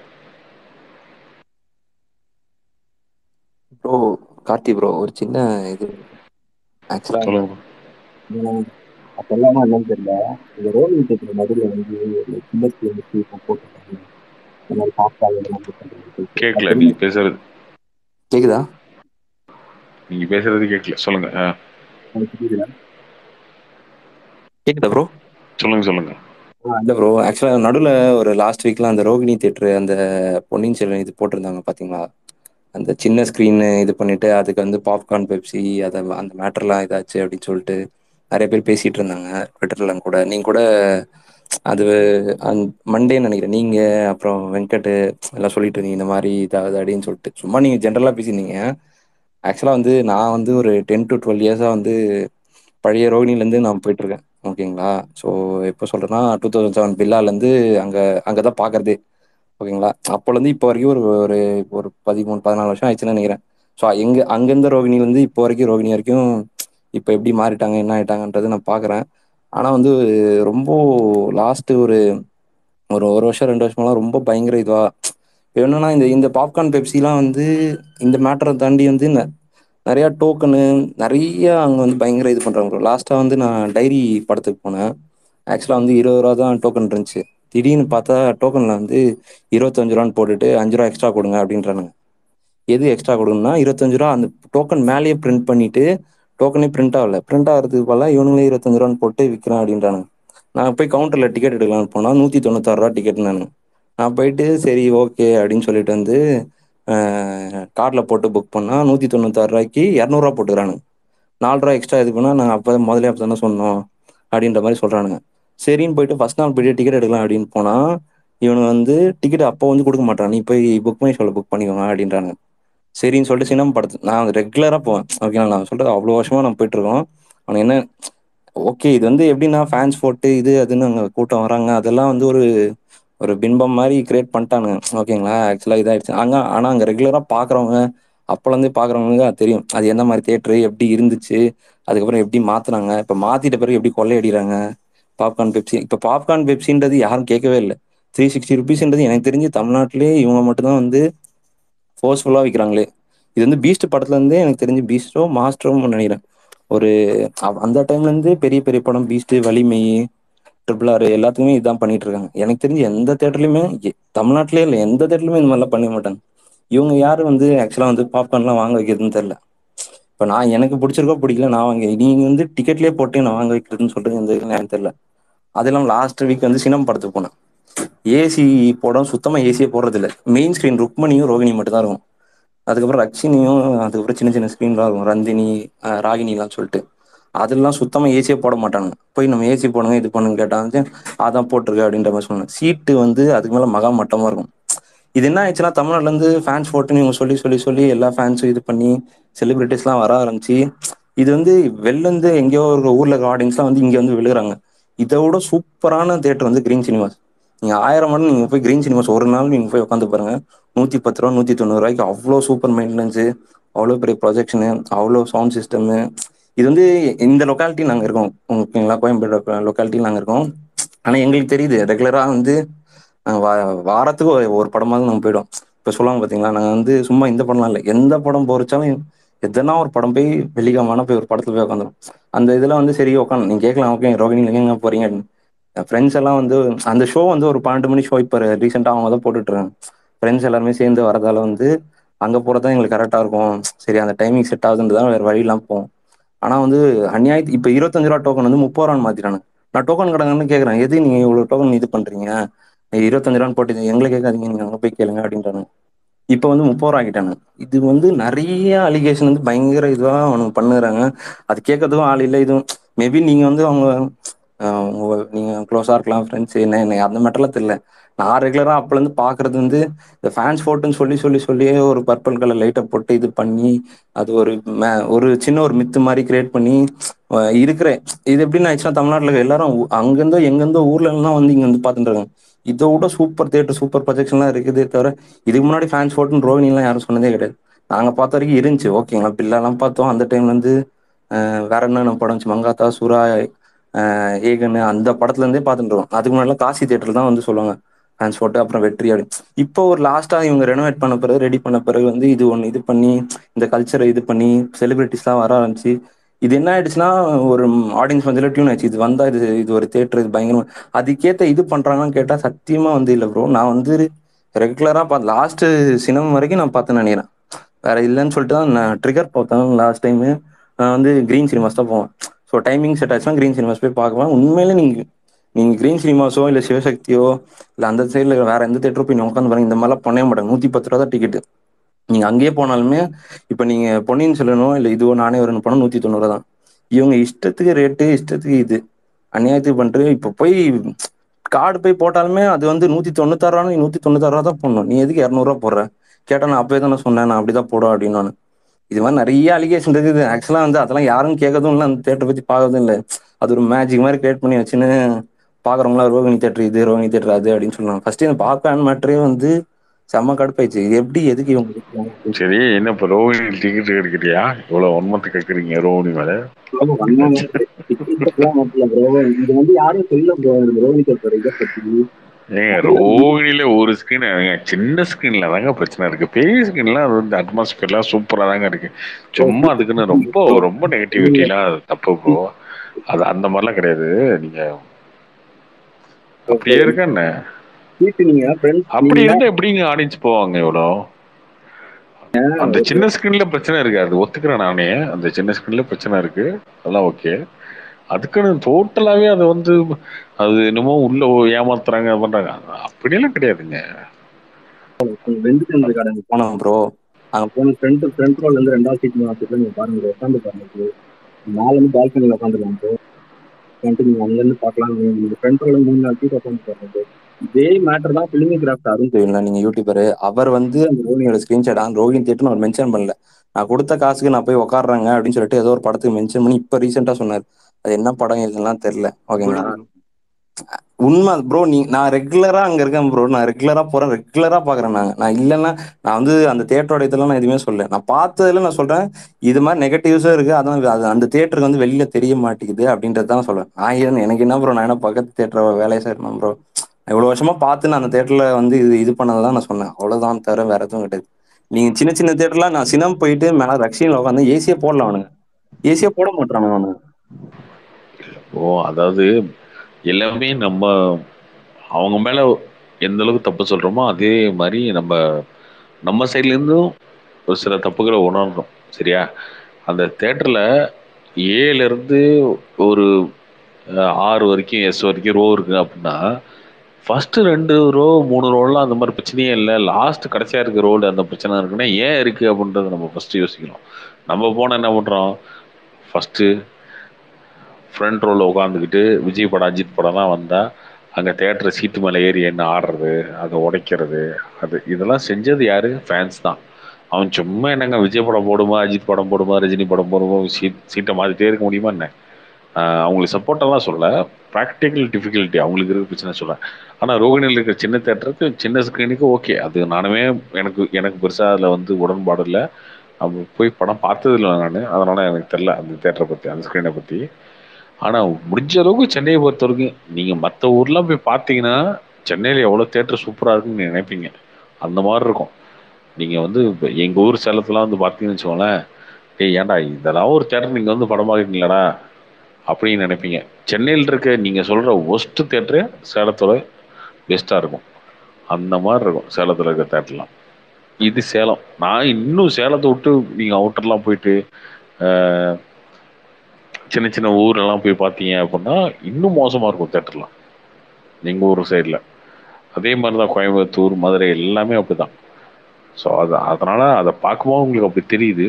ப்ரோ கார்த்தி ப்ரோ ஒரு சின்ன இது ஆக்சுவலா சொல்லுங்க அப்ப எல்லாமே என்னன்னு தெரியல இந்த ரோல் விட்டு மதுரை வந்து ஒரு சின்ன கிளினிக் இப்போ போட்டுருக்காங்க இந்த மாதிரி சாப்பிட்டாங்க எல்லாம் book பண்றது. கேட்கல நீங்க பேசுறது கேக்குதா நீங்க பேசுறது கேட்கல சொல்லுங்க ஆ, உங்களுக்கு கேக்குதா கேக்குதா ப்ரோ சொல்லுங்க சொல்லுங்க இல்லை ப்ரோ ஆக்சுவலாக நடுவில் ஒரு லாஸ்ட் வீக்லாம் அந்த ரோகிணி தேட்டரு அந்த பொன்னியின் செல்வன் இது போட்டிருந்தாங்க பார்த்தீங்களா அந்த சின்ன ஸ்க்ரீனு இது பண்ணிட்டு அதுக்கு வந்து பாப்கார்ன் பெப்சி அதை அந்த மேட்டர்லாம் இதாச்சு அப்படின்னு சொல்லிட்டு நிறைய பேர் பேசிட்டு இருந்தாங்க ட்விட்டர்லாம் கூட நீங்கள் கூட அது மண்டேன்னு நினைக்கிறேன் நீங்கள் அப்புறம் வெங்கட் எல்லாம் சொல்லிட்டு இருந்தீங்க இந்த மாதிரி இதாகுது அப்படின்னு சொல்லிட்டு சும்மா நீங்கள் ஜென்ரலாக பேசியிருந்தீங்க ஆக்சுவலா வந்து நான் வந்து ஒரு டென் டு டுவெல் இயர்ஸா வந்து பழைய ரோகிணிலேருந்து நான் போயிட்டு இருக்கேன் ஓகேங்களா ஸோ எப்போ சொல்றேன்னா டூ தௌசண்ட் செவன் பில்லாலேருந்து அங்க அங்கதான் பாக்குறதே ஓகேங்களா அப்போலேருந்து இப்போ வரைக்கும் ஒரு ஒரு ஒரு பதிமூணு பதினாலு வருஷம் ஆயிடுச்சுன்னு நினைக்கிறேன் ஸோ எங்க அங்கிருந்த ரோகிணிலேருந்து இப்போ வரைக்கும் ரோகிணி வரைக்கும் இப்போ எப்படி மாறிட்டாங்க என்ன ஆயிட்டாங்கன்றதை நான் பார்க்குறேன் ஆனால் வந்து ரொம்ப லாஸ்ட்டு ஒரு ஒரு ஒரு வருஷம் ரெண்டு வருஷமெல்லாம் ரொம்ப பயங்கர இதுவா என்னன்னா இந்த இந்த பாப்கார்ன் பெப்சிலாம் வந்து இந்த மேட்டரை தாண்டி வந்து நிறைய டோக்கனு நிறைய அங்கே வந்து பயங்கர இது பண்றாங்க ப்ரோ லாஸ்ட்டாக வந்து நான் டைரி படத்துக்கு போனேன் ஆக்சுவலாக வந்து இருபது ரூபா தான் டோக்கன் இருந்துச்சு திடீர்னு பார்த்தா டோக்கனில் வந்து இருபத்தஞ்சு ரூபான்னு போட்டுட்டு அஞ்சு ரூபா எக்ஸ்ட்ரா கொடுங்க அப்படின்றானுங்க எது எக்ஸ்ட்ரா கொடுங்கன்னா இருபத்தஞ்சு ரூபா அந்த டோக்கன் மேலேயே பிரிண்ட் பண்ணிட்டு டோக்கனே பிரிண்ட் ஆகல பிரிண்ட் ஆகிறதுக்கு பதிலாக இவனுங்களே இருபத்தஞ்சு ரூபான்னு போட்டு விற்கிறேன் அப்படின்றானுங்க நான் போய் கவுண்டரில் டிக்கெட் எடுக்கலாம்னு போனால் நூற்றி தொண்ணூத்தாறு ரூபா டிக்கெட் நான் நான் போயிட்டு சரி ஓகே அப்படின்னு சொல்லிட்டு வந்து கார்டில் போட்டு புக் பண்ணால் நூற்றி தொண்ணூத்தாறு ரூபாய்க்கு இரநூறுவா போட்டுக்கிறானுங்க நாலு ரூபா எக்ஸ்ட்ரா இது பண்ணால் நாங்கள் அப்போ முதலே அப்போ தானே சொன்னோம் அப்படின்ற மாதிரி சொல்கிறானுங்க சரின்னு போயிட்டு ஃபர்ஸ்ட் நாள் போயிட்டு டிக்கெட் எடுக்கலாம் அப்படின்னு போனால் இவனு வந்து டிக்கெட் அப்போ வந்து கொடுக்க மாட்டான் நீ போய் புக் பண்ணி சொல்ல புக் பண்ணிக்கோங்க அப்படின்றாங்க சரின்னு சொல்லிட்டு சினிமா படத்து நான் ரெகுலராக போவேன் ஓகேங்களா நான் சொல்றது அவ்வளோ வருஷமா நான் போயிட்டு இருக்கோம் அவனுக்கு என்ன ஓகே இது வந்து எப்படின்னா ஃபேன்ஸ் போட்டு இது அதுன்னு அங்கே கூட்டம் வராங்க அதெல்லாம் வந்து ஒரு ஒரு பின்பம் மாதிரி கிரியேட் பண்ணிட்டானுங்க ஓகேங்களா ஆக்சுவலாக இதாயிடுச்சு அங்கே ஆனால் அங்கே ரெகுலராக பார்க்குறவங்க அப்போலேருந்து பார்க்குறவங்களுக்கு அது தெரியும் அது எந்த மாதிரி தேட்டரு எப்படி இருந்துச்சு அதுக்கப்புறம் எப்படி மாற்றினாங்க இப்போ மாற்றிட்ட பிறகு எப்படி கொள்ளையடிறாங்க பாப்கார்ன் பெப்சி இப்போ பாப்கார்ன் பெப்சின்றது யாரும் கேட்கவே இல்லை த்ரீ சிக்ஸ்டி ருபீஸ்ன்றது எனக்கு தெரிஞ்சு தமிழ்நாட்டிலே இவங்க மட்டும்தான் வந்து ஃபோர்ஸ்ஃபுல்லாக விற்கிறாங்களே இது வந்து பீஸ்ட் படத்துலேருந்தே எனக்கு தெரிஞ்சு பீஸ்டோ மாஸ்டரோ நினைக்கிறேன் ஒரு அந்த டைம்லேருந்து பெரிய பெரிய படம் பீஸ்ட் வலிமை ட்ரிபிள் ஆர் எல்லாத்துக்குமே இதான் பண்ணிட்டு இருக்காங்க எனக்கு தெரிஞ்சு எந்த தேட்டர்லையுமே தமிழ்நாட்டிலே இல்லை எந்த தேட்டர்லையுமே இந்த மாதிரிலாம் பண்ண மாட்டாங்க இவங்க யார் வந்து ஆக்சுவலாக வந்து பாப்கார்ன்லாம் வாங்க வைக்கிறதுன்னு தெரில இப்போ நான் எனக்கு பிடிச்சிருக்கோ பிடிக்கல நான் வாங்க நீங்கள் வந்து டிக்கெட்லேயே போட்டு நான் வாங்க வைக்கிறதுன்னு சொல்றது எந்த எனக்கு தெரில அது இல்லாமல் லாஸ்ட் வீக் வந்து சினம் படத்துக்கு போனேன் ஏசி படம் சுத்தமாக ஏசியே போடுறது இல்லை மெயின் ஸ்க்ரீன் ருக்மணியும் ரோகிணி மட்டும் தான் இருக்கும் அதுக்கப்புறம் ரக்ஷினியும் அதுக்கப்புறம் சின்ன சின்ன ஸ்க்ரீன்லாம் இருக்கும் ரந்தினி ராகினிலாம் சொல்லிட்டு அதெல்லாம் சுத்தமாக ஏசியே போட மாட்டாங்க போய் நம்ம ஏசி போடுங்க இது பண்ணுங்க கேட்டாங்க அதான் போட்டிருக்கு அப்படின்ற மாதிரி சொன்னாங்க சீட்டு வந்து அதுக்கு மேலே மகா மட்டமாக இருக்கும் இது என்ன ஆயிடுச்சுன்னா தமிழ்நாட்டிலேருந்து ஃபேன்ஸ் போட்டுன்னு இவங்க சொல்லி சொல்லி சொல்லி எல்லா ஃபேன்ஸும் இது பண்ணி செலிபிரிட்டிஸ்லாம் வர ஆரம்பிச்சு இது வந்து வெளிலேருந்து எங்கேயோ ஒரு ஊரில் இருக்க ஆடியன்ஸ்லாம் வந்து இங்கே வந்து விழுகிறாங்க இதை விட சூப்பரான தேட்டர் வந்து கிரீன் சினிமாஸ் நீங்கள் ஆயிரம் மணி நீங்கள் போய் கிரீன் சினிமாஸ் ஒரு நாள் நீங்கள் போய் உட்காந்து பாருங்க நூற்றி பத்து ரூபா நூற்றி தொண்ணூறு ரூபாய்க்கு அவ்வளோ சூப்பர் மெயின்டெனன்ஸு அவ்வளோ பெரிய ப்ரொஜெக்ஷனு அவ்வளோ சவுண்ட் சிஸ்டமு இது வந்து இந்த லொக்காலிட்டி நாங்கள் இருக்கோம் ஓகேங்களா கோயம்பேடு லொக்காலிட்டியில் நாங்கள் இருக்கோம் ஆனால் எங்களுக்கு தெரியுது ரெகுலராக வந்து நாங்கள் வா வாரத்துக்கு ஒரு ஒரு படமாவது நாங்கள் போயிடும் இப்போ சொல்லுவாங்க பார்த்தீங்களா நாங்கள் வந்து சும்மா இந்த படம்லாம் இல்லை எந்த படம் போறிச்சாலும் எதனா ஒரு படம் போய் வெள்ளிக்கிழமை போய் ஒரு படத்துல போய் உட்காந்துரும் அந்த இதில் வந்து சரி உட்காந்து நீங்கள் கேட்கலாம் ஓகே ரோகிணி எங்க போறீங்க என் ஃப்ரெண்ட்ஸ் எல்லாம் வந்து அந்த ஷோ வந்து ஒரு பன்னெண்டு மணி ஷோ இப்போ ரீசெண்டாக அவங்க தான் போட்டுட்டு இருக்காங்க ஃப்ரெண்ட்ஸ் எல்லாருமே சேர்ந்து வரதால வந்து அங்கே போகிறது தான் எங்களுக்கு கரெக்டாக இருக்கும் சரி அந்த டைமிங் செட் ஆகுதுன்றது தான் வேறு வழியெல்லாம் போவோம் ஆனால் வந்து அநியாயத்து இப்போ இருபத்தஞ்சு ரூபா டோக்கன் வந்து முப்பது ரூபான்னு மாற்றிட்டாங்க நான் டோக்கன் கடைங்கன்னு கேட்குறேன் எது நீங்கள் இவ்வளோ டோக்கன் இது பண்ணுறீங்க இருபத்தஞ்சு ரூபான்னு போட்டு எங்களை கேட்காதீங்க நீங்கள் அங்கே போய் கேளுங்க அப்படின்றாங்க இப்போ வந்து முப்பது ரூபா ஆக்கிட்டாங்க இது வந்து நிறைய அலிகேஷன் வந்து பயங்கர இதுவாக அவனுக்கு பண்ணுறாங்க அது கேட்கறதுக்கும் ஆள் இல்லை இதுவும் மேபி நீங்கள் வந்து அவங்க உங்க நீங்கள் க்ளோஸாக இருக்கலாம் ஃப்ரெண்ட்ஸ் என்ன என்ன அந்த மேட்டர்லாம் தெரியல நான் ரெகுலராக அப்போலேருந்து பார்க்குறது வந்து இந்த ஃபேன்ஸ் ஃபோட்டுன்னு சொல்லி சொல்லி சொல்லியே ஒரு பர்பிள் கலர் லைட்டை போட்டு இது பண்ணி அது ஒரு மே ஒரு சின்ன ஒரு மித்து மாதிரி கிரியேட் பண்ணி இருக்கிற இது எப்படின்னு ஆயிடுச்சுன்னா தமிழ்நாட்டில் எல்லாரும் அங்கேருந்தோ எங்கேருந்தோ ஊர்ல எல்லாம் வந்து இங்கே வந்து பார்த்துட்டு இருக்காங்க இதை விட சூப்பர் தேட்டர் சூப்பர் ப்ரொஜெக்ஷன்லாம் இருக்குதே தவிர இதுக்கு முன்னாடி ஃபேன்ஸ் ஃபோட்டுன்னு ரோஹினிலாம் யாரும் சொன்னதே கிடையாது நாங்கள் பார்த்த வரைக்கும் இருந்துச்சு ஓகேங்களா பில்லாலாம் பார்த்தோம் அந்த டைம்ல இருந்து வேற என்னென்ன படம் இருந்துச்சு மங்காத்தா சுறா ஏகனு அந்த படத்துல இருந்தே பார்த்துட்டு இருக்கோம் அதுக்கு முன்னாடி காசி தேட்டர் தான் வந்து சொல்லுவாங்க ஃபேன்ஸ் போட்டு அப்புறம் வெற்றி அப்படி இப்போ ஒரு லாஸ்டா இவங்க ரெனோவேட் பண்ண பிறகு ரெடி பண்ண பிறகு வந்து இது ஒன்று இது பண்ணி இந்த கல்ச்சரை இது பண்ணி செலிபிரிட்டிஸ்லாம் வர ஆரம்பிச்சு இது என்ன ஆயிடுச்சுன்னா ஒரு ஆடியன்ஸ் வந்து டியூன் ஆயிடுச்சு இது வந்தா இது இது ஒரு தேட்டர் இது பயங்கரமா அதுக்கேற்ற இது பண்றாங்கன்னு கேட்டா சத்தியமா வந்து இல்லை ப்ரோ நான் வந்து ரெகுலரா பார்த்து லாஸ்ட் சினிமா வரைக்கும் நான் பார்த்தேன் நினைக்கிறேன் வேற இல்லைன்னு சொல்லிட்டு தான் நான் ட்ரிகர் பார்த்தேன் லாஸ்ட் டைமு நான் வந்து கிரீன் சினிமாஸ் தான் போவேன் ஸோ டைமிங் செட் ஆச்சுன்னா கிரீன் சினிமாஸ் போய் பார்க்கலாம் உண்மையிலே நீங்கள் நீங்கள் கிரீன் சினிமாஸோ இல்லை சிவசக்தியோ இல்லை அந்த சைடில் வேற எந்த தேட்டரோ போய் உட்காந்து பாருங்க இந்த மாதிரிலாம் பண்ணவே மாட்டாங்க நூற்றி பத்து ரூபா தான் டிக்கெட்டு நீங்கள் அங்கேயே போனாலுமே இப்போ நீங்கள் பொன்னியின் செல்லணும் இல்லை இதுவோ நானே வரணும் போனால் நூற்றி தொண்ணூறு தான் இவங்க இஷ்டத்துக்கு ரேட்டு இஷ்டத்துக்கு இது அநியாயத்துக்கு பண்ணிட்டு இப்போ போய் கார்டு போய் போட்டாலுமே அது வந்து நூற்றி தொண்ணூத்தாறு ரூபா நூற்றி தொண்ணூத்தாறு ரூபா தான் போடணும் நீ எதுக்கு இரநூறுவா போடுற கேட்டால் நான் அப்பவே தானே சொன்னேன் நான் அப்படிதான் போடும் அப்படின்னு நான் இது மாதிரி நிறைய அலிகேஷன் இருக்குது ஆக்சுவலா வந்து அதெல்லாம் யாரும் கேட்கறதும் இல்லை அந்த தேட்டரை பத்தி பார்க்கறதும் இல்லை அது ஒரு மேஜிக் மாதிரி கிரியேட் பண்ணி வச்சுன்னு பாக்குறவங்களா ரோகிணி தேட்டர் இது ரோகிணி தேட்டர் அது அப்படின்னு சொல்லுவாங்க ஃபர்ஸ்ட் இந்த பாப்கார்ன் மேட்டரே வந்து செம்ம கடுப்பாயிடுச்சு இது எப்படி எதுக்கு இவங்க கொடுக்குறாங்க? சரி என்ன இப்போ ரோஹினி டிக்கெட் எடுக்கிறியா இவ்வளவு ஒன்மத்தை கேட்குறீங்க ரோஹினி மேல bro, வந்தாங்க. ticket எல்லாம் வரல bro. இது வந்து யாரும் சொல்லல bro இந்த ரோகிணி தேட்டர் இதை பத்தி ஏங்க ரோஹினில ஒரு ஸ்கிரீன் சின்ன ஸ்கிரீன்ல தாங்க பிரச்சனை இருக்கு பெரிய ஸ்கிரீன்லாம் அது வந்து அட்மாஸ்பியர்லாம் சூப்பரா தாங்க இருக்கு சும்மா அதுக்குன்னு ரொம்ப ரொம்ப நெகட்டிவிட்டிலாம் அது தப்பு ப்ரோ அது அந்த மாதிரிலாம் கிடையாது நீங்க அப்படியே இருக்கா என்ன சீட்டு நீங்க friends அப்படி நீங்க இருந்தா எப்படிங்க ஆடியன்ஸ் போவாங்க இவ்வளோ அந்த சின்ன ஸ்கிரீன்ல பிரச்சனை இருக்காது ஒத்துக்கிறேன் நானே அந்த சின்ன ஸ்கிரீன்ல பிரச்சனை இருக்கு அதெல்லாம் ஓகே அதுக்குன்னு டோட்டலாவே அது வந்து அது என்னமோ உள்ள ஏமாத்துறாங்க அது பண்றாங்க அப்படியெல்லாம் கிடையாதுங்க வெந்துட்டு கடை போனோம் ப்ரோ அங்க போன ஃப்ரண்ட் ஃப்ரண்ட் ரோல இருந்து ரெண்டாவது சீட் மூணாவது சீட்ல நீங்க பாருங்க bro. உட்காந்து பாருங்க bro. மேல இருந்து பால்கனில உட்காந்துருக்காங்க ப்ரோ உட்காந்து நீங்க அங்க இருந்து பார்க்கலாம் நீங்க ஃப்ரண்ட் ரோல மூணு நாலு சீட் உட்காந்து பாருங்க bro. இதே மேட்டர் தான் பிலிமி கிராஃப்ட் அருண் தெரியுங்களா நீங்க யூடியூபர் அவர் வந்து அந்த ரோஹினியோட ஸ்கிரீன்ஷாட் அந்த ரோஹின் தேட்டர்னு அவர் மென்ஷன் பண்ணல நான் கொடுத்த காசுக்கு நான் போய் உட்காடுறேங்க அப்படின்னு சொல்லிட்டு ஏதோ ஒரு படத்துக்கு மென்ஷன் பண்ணி இப்ப ரீசெண்டா சொன்னார் அது என்ன படம் இதெல்லாம் தெரியல ஓகேங்களா உண்மை ப்ரோ நீ நான் ரெகுலரா அங்க இருக்கேன் ப்ரோ நான் ரெகுலரா போறேன் ரெகுலரா பாக்குறேன் நாங்க நான் இல்லைன்னா நான் வந்து அந்த தேட்டரோட இதெல்லாம் நான் எதுவுமே சொல்லல நான் பார்த்ததுல நான் சொல்றேன் இது மாதிரி நெகட்டிவ்ஸும் இருக்கு அதான் அது அந்த தேட்டருக்கு வந்து வெளியில தெரிய மாட்டேங்குது அப்படின்றது தான் சொல்றேன் நான் ஏன் எனக்கு என்ன ப்ரோ நான் என்ன பக்கத்து தேட்டர் வேலையை செய்யணும் ப்ரோ இவ்வளவு வருஷமா பார்த்து நான் அந்த தேட்டர்ல வந்து இது இது பண்ணதான் நான் சொன்னேன் அவ்வளவுதான் தவிர வேற எதுவும் கிடையாது நீங்க சின்ன சின்ன தேட்டர்ல நான் சினம் போயிட்டு மேல ரக்ஷினில் உட்காந்து ஏசியே போடல அவனுங்க ஏசியே போட மாட்டானுங்க அவனுங்க ஓ அதாவது எல்லாமே நம்ம அவங்க மேல எந்த அளவுக்கு தப்பு சொல்றோமோ அதே மாதிரி நம்ம நம்ம சைட்ல இருந்தும் ஒரு சில தப்புகளை உணரணும் சரியா அந்த தேட்டர்ல ஏல இருந்து ஒரு அஹ், ஆறு வரைக்கும் எஸ் வரைக்கும் ரோ இருக்கு அப்படின்னா ஃபர்ஸ்ட் ரெண்டு ரோ மூணு ரோலாம் அந்த மாதிரி பிரச்சனையே இல்லை லாஸ்ட் கடைசியா இருக்க ரோடு அந்த பிரச்சனை இருக்குன்னா ஏன் இருக்கு அப்படின்றத நம்ம ஃபர்ஸ்ட் யோசிக்கணும் நம்ம போன என்ன பண்றோம் ஃபர்ஸ்ட் ஃப்ரண்ட் ரோல உட்காந்துக்கிட்டு விஜய் படம் அஜித் படம்லாம் வந்தா அங்க தேட்டர் சீட்டு மேலே ஏறி என்ன ஆடுறது அதை உடைக்கிறது அது இதெல்லாம் செஞ்சது யாரு ஃபேன்ஸ் தான் அவன் சும்மா என்னங்க விஜய் படம் போடுமா அஜித் படம் போடுமா ரஜினி படம் போடுமா சீட் சீட்டை மாத்திட்டே இருக்க முடியுமா என்ன ஆஹ் அவங்களுக்கு சப்போர்ட்டெல்லாம் சொல்ல ப்ராக்டிக்கல் டிஃபிகல்ட்டி அவங்களுக்கு இருக்க பிரச்சனை சொல்றேன் ஆனால் ரோகிணியில் இருக்கிற சின்ன தேட்டருக்கு சின்ன ஸ்க்ரீனுக்கு ஓகே அது நானுமே எனக்கு எனக்கு பெருசாக அதில் வந்து உடன்பாடு இல்லை அவங்க போய் படம் பார்த்ததில்லை நான் அதனால எனக்கு தெரில அந்த தேட்டரை பற்றி அந்த ஸ்க்ரீனை பற்றி ஆனால் முடிஞ்ச அளவுக்கு சென்னையை பொறுத்த வரைக்கும் நீங்கள் மற்ற ஊர்லாம் போய் பார்த்தீங்கன்னா சென்னையில் எவ்வளோ தேட்டர் சூப்பராக இருக்குன்னு நீங்க நினைப்பீங்க அந்த மாதிரி இருக்கும் நீங்கள் வந்து இப்போ எங்கள் ஊர் சேலத்துலாம் வந்து பார்த்தீங்கன்னு வச்சுக்கோங்களேன் ஏய் ஏன்டா இதெல்லாம் ஒரு தேட்டர் நீங்கள் வந்து படம் பார்க்குறீங்களாடா அப்படின்னு நினைப்பீங்க சென்னையில் இருக்க நீங்கள் சொல்கிற ஒஸ்ட் தேட்டரு சேலத்தோட பெஸ்ட்டாக இருக்கும் அந்த மாதிரி இருக்கும் சேலத்தில் இருக்க தேட்டர்லாம் இது சேலம் நான் இன்னும் சேலத்தை விட்டு நீங்கள் அவுட்டர்லாம் போயிட்டு ஆஹ், சின்ன சின்ன ஊரெல்லாம் போய் பார்த்தீங்க அப்படின்னா இன்னும் மோசமாக இருக்கும் தேட்டர்லாம் எங்கள் ஊர் சைடில் அதே மாதிரி தான் கோயம்புத்தூர் மதுரை எல்லாமே அப்படி தான் ஸோ அது அதனால் அதை பார்க்கும்போது உங்களுக்கு அப்படி தெரியுது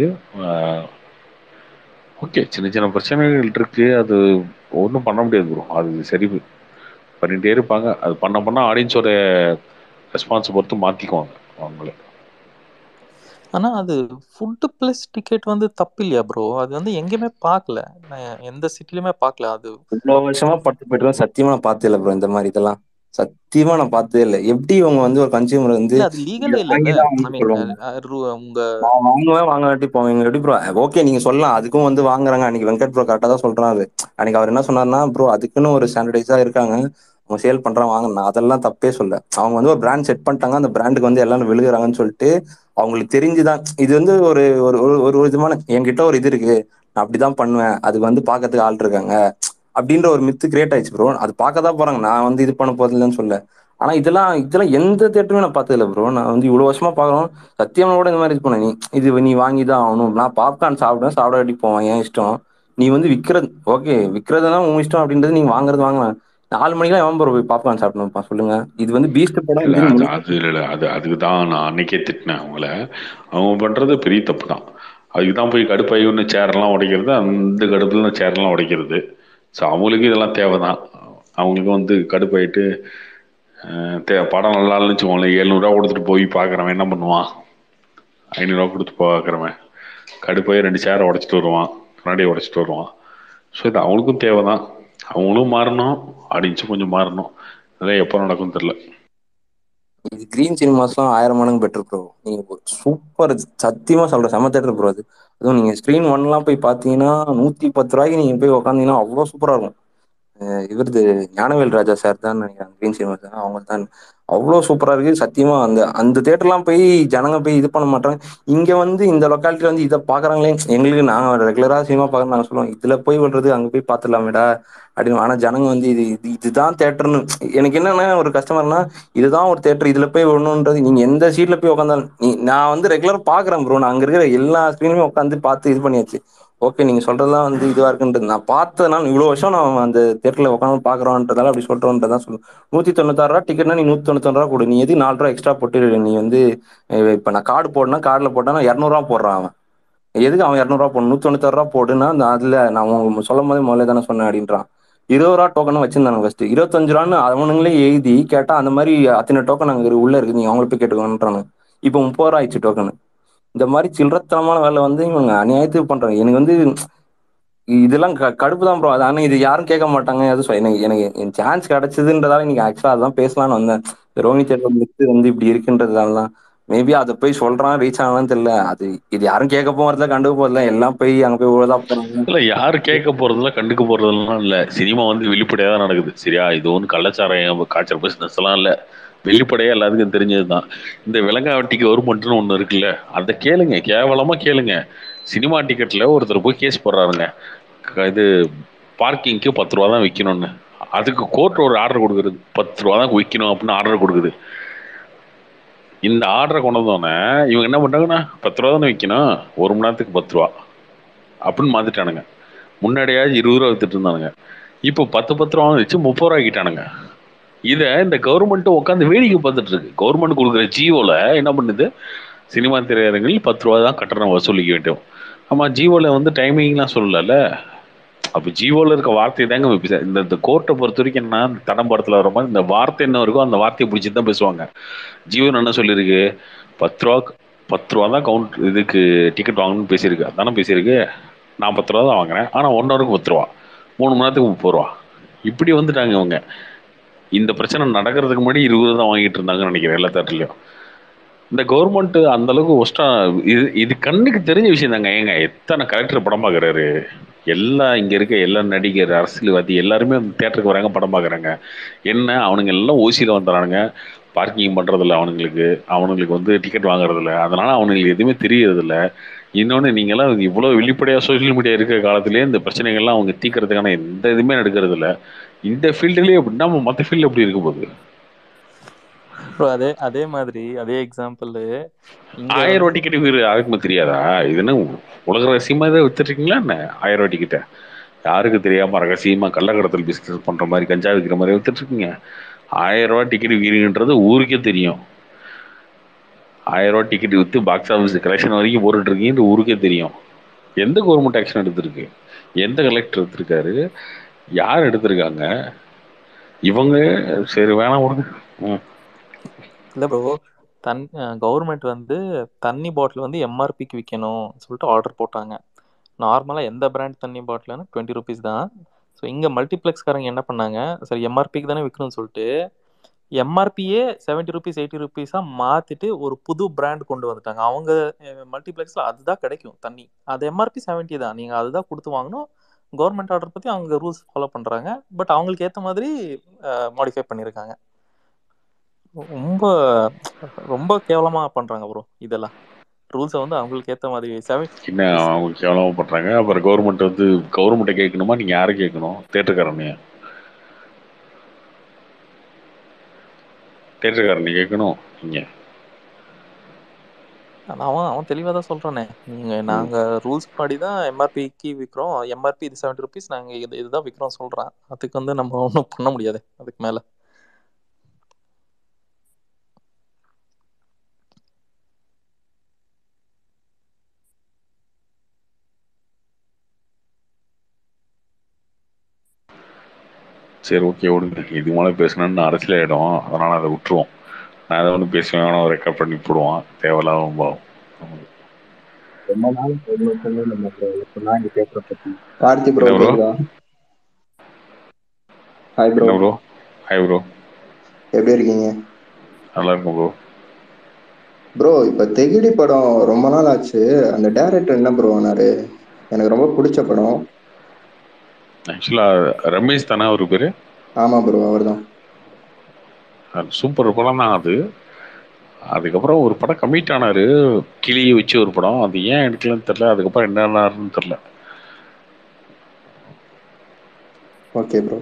ஓகே சின்ன சின்ன பிரச்சனைகள் இருக்கு அது ஒன்றும் பண்ண முடியாது ப்ரோ அது சரி பண்ணிகிட்டே இருப்பாங்க அது பண்ண பண்ண ஆடியன்ஸோட ரெஸ்பான்ஸ் பொறுத்து மாற்றிக்குவாங்க அவங்கள ஆனா அது ஃபுட்டு ப்ளஸ் டிக்கெட் வந்து தப்பு இல்லையா ப்ரோ அது வந்து எங்கேயுமே பார்க்கல நான் எந்த சிட்டிலுமே பார்க்கல அது இவ்வளவு வருஷமா பட்டு போயிட்டு சத்தியமா நான் பார்த்தே இல்லை ப்ரோ இந்த மாதிரி இதெல்லாம் சத்தியமா நான் பார்த்ததே இல்லை எப்படி இவங்க வந்து ஒரு கன்சியூமர் வந்து இல்ல அது லீகலே இல்ல வாங்கிதான் ஐ வந்து மீன் சொல்லுவாங்க உங்க நான் வாங்குவேன் வாங்காட்டி போவீங்க எப்படி ப்ரோ ஓகே நீங்க சொல்லலாம் அதுக்கும் வந்து வாங்குறாங்க அன்னைக்கு வெங்கட் ப்ரோ கரெக்டா தான் சொல்றாரு அன்னைக்கு அவர் என்ன சொன்னார்னா ப்ரோ அதுக்குன்னு ஒரு ஸ்டாண்டர்டைஸா இருக்காங்க அவங்க சேல் பண்றாங்க வாங்க நான் அதெல்லாம் தப்பே சொல்ல அவங்க வந்து ஒரு பிராண்ட் செட் பண்ணிட்டாங்க அந்த பிராண்டுக்கு வந்து எல்லாரும் விழுகுறாங்கன்னு சொல்லிட்டு அவங்களுக்கு தெரிஞ்சுதான் இது வந்து ஒரு ஒரு ஒரு ஒரு விதமான என்கிட்ட ஒரு இது இருக்கு நான் அப்படிதான் பண்ணுவேன் அதுக்கு வந்து பார்க்கறதுக்கு ஆள் இருக்காங்க அப்படின்ற ஒரு மித்து கிரியேட் ஆயிடுச்சு ப்ரோ அது பார்க்க தான் போறாங்க நான் வந்து இது பண்ண போதில்லைன்னு சொல்ல ஆனா இதெல்லாம் இதெல்லாம் எந்த தேட்டருமே நான் பார்த்ததில்ல ப்ரோ நான் வந்து இவ்வளவு வருஷமா பாக்குறோம் சத்தியமா கூட இந்த மாதிரி இது பண்ண நீ இது நீ வாங்கி தான் ஆகணும் நான் பாப்கார்ன் சாப்பிடுவேன் சாப்பிட வேட்டி போவேன் என் இஷ்டம் நீ வந்து விக்கிறது ஓகே விற்கிறதுதான் உன் இஷ்டம் அப்படின்றது நீங்க வாங்குறது வாங்கலாம் நாலு மணிக்கெல்லாம் எவன் ப்ரோ போய் பாப்கார்ன் சாப்பிடணும்ப்பா சொல்லுங்க இது வந்து பீஸ்ட் படம் இல்லை இது அது அது இல்லை இல்லை அது அதுக்கு தான் நான் அன்னைக்கே திட்டினேன் அவங்கள அவங்க பண்ணுறது பெரிய தப்பு தான் அதுக்கு தான் போய் கடுப்பாகி ஒன்று சேரெல்லாம் உடைக்கிறது அந்த கடுப்புல சேரெல்லாம் உடைக்கிறது ஸோ அவங்களுக்கு இதெல்லாம் தேவை தான் அவங்களுக்கு வந்து கடுப்பாயிட்டு அஹ், தே படம் நல்லா இல்லைன்னு வச்சுக்கோங்களேன் எழுநூறுவா கொடுத்துட்டு போய் பார்க்குறவன் என்ன பண்ணுவான் ஐநூறுரூவா கொடுத்து பார்க்குறவன் கடுப்பாய் ரெண்டு சேரை உடைச்சிட்டு வருவான் கண்ணாடியை உடைச்சிட்டு வருவான் ஸோ இது அவங்களுக்கும் தேவை தான் அவங்களும் மாறணும் ஆடியன்ஸும் கொஞ்சம் மாறணும் அதெல்லாம் எப்போ நடக்கும்னு தெரில இது கிரீன் சினிமாஸ்லாம் ஆயிரம் மடங்கு பெட்டர் ப்ரோ நீங்க சூப்பர் சத்தியமா சொல்றேன் செம தேட்டர் ப்ரோ அது அதுவும் நீங்க ஸ்க்ரீன் ஒன்லாம் போய் பார்த்தீங்கன்னா நூத்தி பத்து ரூபாய்க்கு நீங்க போய் உக்காந்தீங்கன்னா அவ்வளோ சூப்பரா இருக்கும் அஹ் இவரது ஞானவேல் ராஜா சார் தான் நினைக்கிறேன் கிரீன் சினிமாஸ் அவங்க தான் அவ்வளோ சூப்பரா இருக்கு சத்தியமா அந்த அந்த தேட்டர்லாம் போய் ஜனங்க போய் இது பண்ண மாட்டாங்க இங்க வந்து இந்த லொக்காலிட்டில வந்து இதை பாக்குறாங்களே எங்களுக்கு நாங்க ரெகுலரா சினிமா பார்க்க நாங்க சொல்லுவோம் இதுல போய் விடுறது அங்க போய் பார்த்துடலாமேடா அப்படின்னு ஆனா ஜனங்க வந்து இது இது இதுதான் தேட்டர்னு எனக்கு என்னன்னா ஒரு கஸ்டமர்னா இதுதான் ஒரு தேட்டர் இதுல போய் விடணுன்றது நீங்க எந்த சீட்ல போய் உட்காந்தாலும் நீ நான் வந்து ரெகுலர் பாக்குறேன் ப்ரோ நான் அங்க இருக்கிற எல்லா ஸ்க்ரீனுமே உட்காந்து பார்த்து இது பண்ணியாச்சு ஓகே நீங்க சொல்றதெல்லாம் வந்து இதுவா இருக்குன்றது நான் பார்த்ததுனால இவ்வளவு வருஷம் நான் அந்த தேட்டர்ல உட்காந்து பாக்குறோன்றதால அப்படி சொல்றோன்றதான் சொல்லுவேன் நூத்தி தொண்ணூத்தாறு ரூபா டிக்கெட்னா நீ நூத்தி தொண்ணூத்தி ரூபா கொடு நீ எது நாலு ரூபா எக்ஸ்ட்ரா போட்டு நீ வந்து அஹ் இப்ப நான் கார்டு போடனா கார்டுல போட்டா இரநூறுவா போடுறான் அவன் எதுக்கு அவன் இரநூறுவா போடணும் நூத்தி தொண்ணூத்தாறு ரூபா போடுனா அந்த அதுல நான் உங்க சொல்லும் போதே முதல்ல தானே சொன்னேன் அப்படின்றான் இருபது ரூபா டோக்கன் வச்சிருந்தாங்க ஃபர்ஸ்ட் இருபத்தஞ்சு ரூபான்னு அவனுங்களே எழுதி கேட்டா அந்த மாதிரி அத்தனை டோக்கன் அங்க உள்ள இருக்கு நீங்க அவங்களை போய் கேட்டுக்கோன்றானு இப்போ முப்பது ரூபா ஆயிடுச்சு டோக்கன் இந்த மாதிரி சில்லறத்தனமான வேலை வந்து இவங்க அநியாயத்துக்கு பண்றாங்க எனக்கு வந்து இதெல்லாம் க- கடுப்பு தான் ப்ரோ அது ஆனா இது யாரும் கேட்க மாட்டாங்க அது சொ- எனக்கு எனக்கு என் சான்ஸ் கிடைச்சதுன்றதால இன்னைக்கு ஆக்சுவலா அதான் பேசலாம்னு வந்தேன் ரோஹித் சர்மா மித்து வந்து இப்படி இருக்குன்றதால தான் மேபி அதை போய் சொல்றான் ரீச் ஆகலாம்னு தெரியல அது இது யாரும் கேட்க போறதுல கண்டுக்க போறதுல எல்லாம் போய் அங்க போய் உழுதா போறாங்க இல்ல யாரு கேட்க போறதுல கண்டுக்க போறதெல்லாம் இல்ல சினிமா வந்து வெளிப்படையா தான் நடக்குது சரியா இது ஒன்றும் கள்ளச்சாராயம் காய்ச்சல் பிசினஸ் எல்லாம் இல்ல வெளிப்படையா எல்லாத்துக்கும் தெரிஞ்சதுதான் இந்த விலங்காவட்டி கவர்மெண்ட்னு ஒண்ணு இருக்குல்ல அதை கேளுங்க கேவலமா கேளுங்க சினிமா டிக்கெட்ல ஒருத்தர் போய் கேஸ் போடுறாருங்க க- இது பார்க்கிங்க்கு பத்து ரூபா தான் விற்கணும்னு அதுக்கு கோர்ட் ஒரு ஆர்டர் கொடுக்குறது பத்து ரூபா தான் விற்கணும் அப்படின்னு ஆர்டர் கொடுக்குது இந்த ஆர்டரை கொண்டு வந்தோடனே இவங்க என்ன பண்றாங்கன்னா பத்து ரூபா தானே விற்கணும் ஒரு மணி நேரத்துக்கு பத்து ரூபா அப்படின்னு மாத்திட்டானுங்க முன்னாடியாவது இருபது ரூபா வித்துட்டு இருந்தானுங்க இப்போ பத்து பத்து ரூபா வச்சு முப்பது ரூபா ஆக்கிட்டானுங்க இதை இந்த கவர்மெண்ட் உட்காந்து வேடிக்கை பார்த்துட்டு இருக்கு கவர்மெண்ட் கொடுக்குற ஜியோல என்ன பண்ணுது சினிமா திரையரங்கில் பத்து ரூபா தான் கட்டணம் வசூலிக்க வேண்டும் ஆமா ஜியோல வந்து டைமிங்லாம் சொல்லல அப்போ ஜியோல இருக்க வார்த்தை தாங்க பேச இந்த இந்த கோர்ட்டை பொறுத்த வரைக்கும் என்ன இந்த தடம் படத்துல வர மாதிரி இந்த வார்த்தை என்ன இருக்கோ அந்த வார்த்தையை பிடிச்சிட்டு தான் பேசுவாங்க ஜியோ என்ன சொல்லியிருக்கு பத்து ரூபா பத்து ரூபா தான் கவுண்ட் இதுக்கு டிக்கெட் வாங்கணும்னு பேசியிருக்கு அதானே பேசியிருக்கு நான் பத்து ரூபா தான் வாங்குறேன் ஆனால் ஒன் ஹவருக்கு பத்து ரூபா மூணு மணி நேரத்துக்கு முப்பது ரூபா இப்படி வந்துட்டாங்க இவங்க இந்த பிரச்சனை நடக்கிறதுக்கு முன்னாடி இருபது தான் வாங்கிட்டு இருந்தாங்கன்னு நினைக்கிறேன் எல்லா தேட்டர்லையும் இந்த கவர்மெண்ட் அந்த அளவுக்கு ஒஸ்டா இது இது கண்ணுக்கு தெரிஞ்ச விஷயம் தாங்க ஏங்க எத்தனை கலெக்டர் படம் பார்க்குறாரு எல்லா இங்க இருக்க எல்லா நடிகர் அரசியல்வாதி எல்லாருமே அந்த தேட்டருக்கு வராங்க படம் பார்க்குறாங்க என்ன அவனுங்க எல்லாம் ஓசியில் வந்துடுறானுங்க பார்க்கிங் பண்றதில்ல அவனுங்களுக்கு அவனுங்களுக்கு வந்து டிக்கெட் வாங்குறதில்ல அதனால அவனுங்களுக்கு எதுவுமே தெரியறதில்ல இன்னொன்று நீங்களாம் இவ்வளோ வெளிப்படையாக சோஷியல் மீடியா இருக்கிற காலத்திலேயே இந்த பிரச்சனைகள்லாம் அவங்க தீர்க்கறதுக்கான எந்த இதுவுமே நடக்கிறது இல்ல இந்த ஃபீல்டுலேயே அப்படின்னா மற்ற ஃபீல்டு எப்படி இருக்க போகுது ப்ரோ அதே அதே மாதிரி அதே எக்ஸாம்பிள் இங்க ஆயிரம் ரூபாய் டிக்கெட் வீடு யாருக்குமே தெரியாதா இது என்ன உலக ரகசியமா இதை வித்துட்ருக்கீங்களா என்ன ஆயிரம் ரூபாய் டிக்கெட்டை யாருக்கு தெரியாம ரகசியமா கள்ளக்கடத்தல் பிசினஸ் பண்ற மாதிரி கஞ்சா விற்கிற மாதிரி வித்துட்டு இருக்கீங்க ஆயிரம் ரூபாய் டிக்கெட் வீடுன்றது ஊருக்கே தெரியும் ஆயிரம் ரூபாய் டிக்கெட் வித்து பாக்ஸ் ஆஃபீஸ் கலெக்ஷன் வரைக்கும் போட்டுட்டு இருக்கீங்கன்னு ஊருக்கே தெரியும் எந்த கவர்மெண்ட் ஆக்ஷன் எடுத்திருக்கு எந்த கலெக்டர் எடுத்திருக்காரு யார் எடுத்திருக்காங்க இவங்க சரி வேணாம் விடுங்க ம் இல்லை ப்ரோ தன் கவர்மெண்ட் வந்து தண்ணி பாட்டில் வந்து எம்ஆர்பிக்கு விற்கணும் சொல்லிட்டு ஆர்டர் போட்டாங்க நார்மலாக எந்த பிராண்ட் தண்ணி பாட்டில்னு டுவெண்ட்டி ருபீஸ் தான் ஸோ இங்கே மல்டிப்ளெக்ஸ்காரங்க என்ன பண்ணாங்க சரி எம்ஆர்பிக்கு தானே விற்கணும்னு சொல்லிட்டு எம்ஆர்பியே செவன்ட்டி ருபீஸ் எயிட்டி ருபீஸாக மாற்றிட்டு ஒரு புது பிராண்ட் கொண்டு வந்துட்டாங்க அவங்க மல்டிப்ளெக்ஸில் அதுதான் கிடைக்கும் தண்ணி அது எம்ஆர்பி செவன்ட்டி தான் நீங்கள் அதுதான் கொடுத்து வாங்கணும் கவர்மெண்ட் ஆர்டர் பற்றி அவங்க ரூல்ஸ் ஃபாலோ பண்ணுறாங்க பட் அவங்களுக்கு ஏற்ற மாதிரி மாடிஃபை பண்ணியிருக்காங்க ரொம்ப ரொம்ப கேவலமா பண்றாங்க ப்ரோ இதெல்லாம் ரூல்ஸை வந்து அவங்களுக்கு ஏத்த மாதிரி செவன் என்ன அவங்க கேவலமா பண்றாங்க அப்புறம் கவர்மெண்ட் வந்து கவர்மெண்ட்டை கேட்கணுமா நீங்க யாரை கேட்கணும் தேட்டருக்காரனைய தேட்டருக்காரனை கேட்கணும் நீங்க அவன் அவன் தெளிவாக தான் சொல்றானே நீங்க நாங்க ரூல்ஸ் படி தான் எம்ஆர்பிக்கு விற்கிறோம் எம்ஆர்பி இது செவன்ட்டி ருபீஸ் நாங்க இது இதுதான் விற்கிறோம் சொல்றேன் அதுக்கு வந்து நம்ம ஒன்றும் பண்ண முடியாது அதுக்கு மேல சரி ஓகே விடுங்க இது மேலே பேசணும்னு அரசியல் ஆயிடும் அதனால அதை விட்டுருவோம் நான் அதை ஒன்று பேசுவேன் ரெக்கார்ட் பண்ணி போடுவான் தேவையில்லாம ரொம்ப ரொம்ப நாள் ஒண்ணு சொன்னேன் நம்ம ப்ரோ எப்படின்னா இந்த பேப்பரை பத்தி கார்த்தி ப்ரோ என்ன bro? கேக்குதா ஹாய் ப்ரோ என்ன ப்ரோ ஹாய் ப்ரோ எப்படி இருக்கீங்க நல்லா இருக்கும் ப்ரோ ப்ரோ இப்ப தெகிடி படம் ரொம்ப நாள் ஆச்சு அந்த டைரக்டர் என்ன ப்ரோ ஆனாரு எனக்கு ரொம்ப பிடிச்ச படம் ஆக்சுவலா ரமேஷ் தானே ஒரு பேரு ஆமா ப்ரோ அவர்தான் சூப்பர் படம் தான் அது அதுக்கப்புறம் ஒரு படம் கமிட் ஆனாரு கிளியை வச்சு ஒரு படம் அது ஏன் எடுக்கலன்னு தெரியல அதுக்கப்புறம் என்ன ஆனாருன்னு தெரியல ஓகே ப்ரோ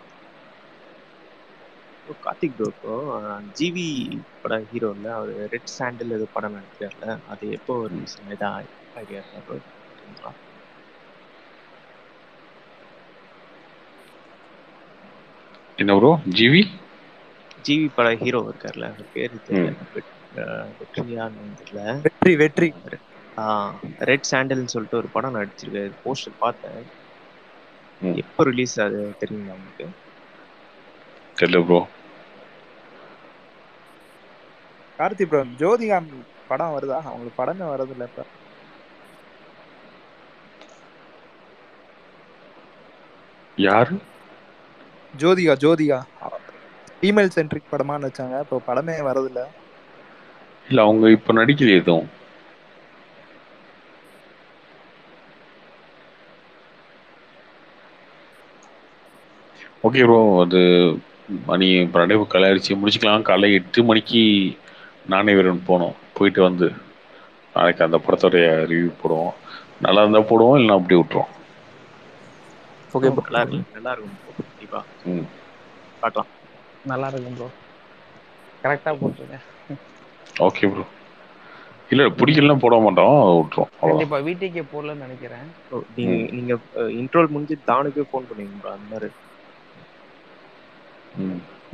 இப்போ கார்த்திக் ப்ரோ இப்போ ஜிவி பட ஹீரோ இல்ல அவர் ரெட் சாண்டில் ஏதோ படம் நடிக்கிறார்ல அது எப்போ ரிலீஸ் ஏதா ஐடியா இருக்கா ப்ரோ தெரியுங்களா என்ன ப்ரோ ஜிவி ஜிவி பட ஹீரோ இருக்கார்ல அவர் பேரு தெரியல வெட்- அஹ் வெற்றியான்னு தெரியல வெற்றி வெற்றி ஆ ரெட் சாண்டல்னு சொல்லிட்டு ஒரு படம் நடிச்சிருக்காரு போஸ்டர் பார்த்தேன் ம். எப்போ ரிலீஸ் அது தெரியுங்களா உங்களுக்கு தெரியல ப்ரோ கார்த்தி ப்ரோ ஜோதிகா படம் வருதா அவங்களுக்கு படமே வரதில்ல இப்ப யாரு ஜோதிகா ஜோதிகா ஃபீமேல் சென்ட்ரிக் படமான்னு வச்சாங்க இப்போ படமே வரதில்ல இல்ல அவங்க இப்ப நடிக்கலையே எதுவும் ஓகே ப்ரோ அது மணி பன்னெண்டு கல்யாணிச்சு முடிச்சுக்கலாம் காலைல எட்டு மணிக்கு நானே வீரன் போனோம் போயிட்டு வந்து நாளைக்கு அந்த படத்தோடைய ரிவ்யூ போடுவோம் நல்லா இருந்தா போடுவோம் இல்லைன்னா அப்படி விட்டுருவோம் ஓகே நல்லா ப்ரோ இருக்கும் நல்லா இருக்கும் bro. கண்டிப்பா ம் பார்க்கலாம் நல்லா இருக்கும் ப்ரோ கரெக்டா போட்டுருங்க ஓகே ப்ரோ இல்ல பிடிக்கலாம் போட மாட்டோம் விட்டுருவோம் அவ்வளோதான் கண்டிப்பா வீட்டுக்கே போடலன்னு நினைக்கிறேன் ஓ, நீங்க ம். நீங்க இன்ட்ரோல் முடிஞ்சு தானுக்கே ஃபோன் பண்ணுவீங்க bro அந்த மாதிரி ம்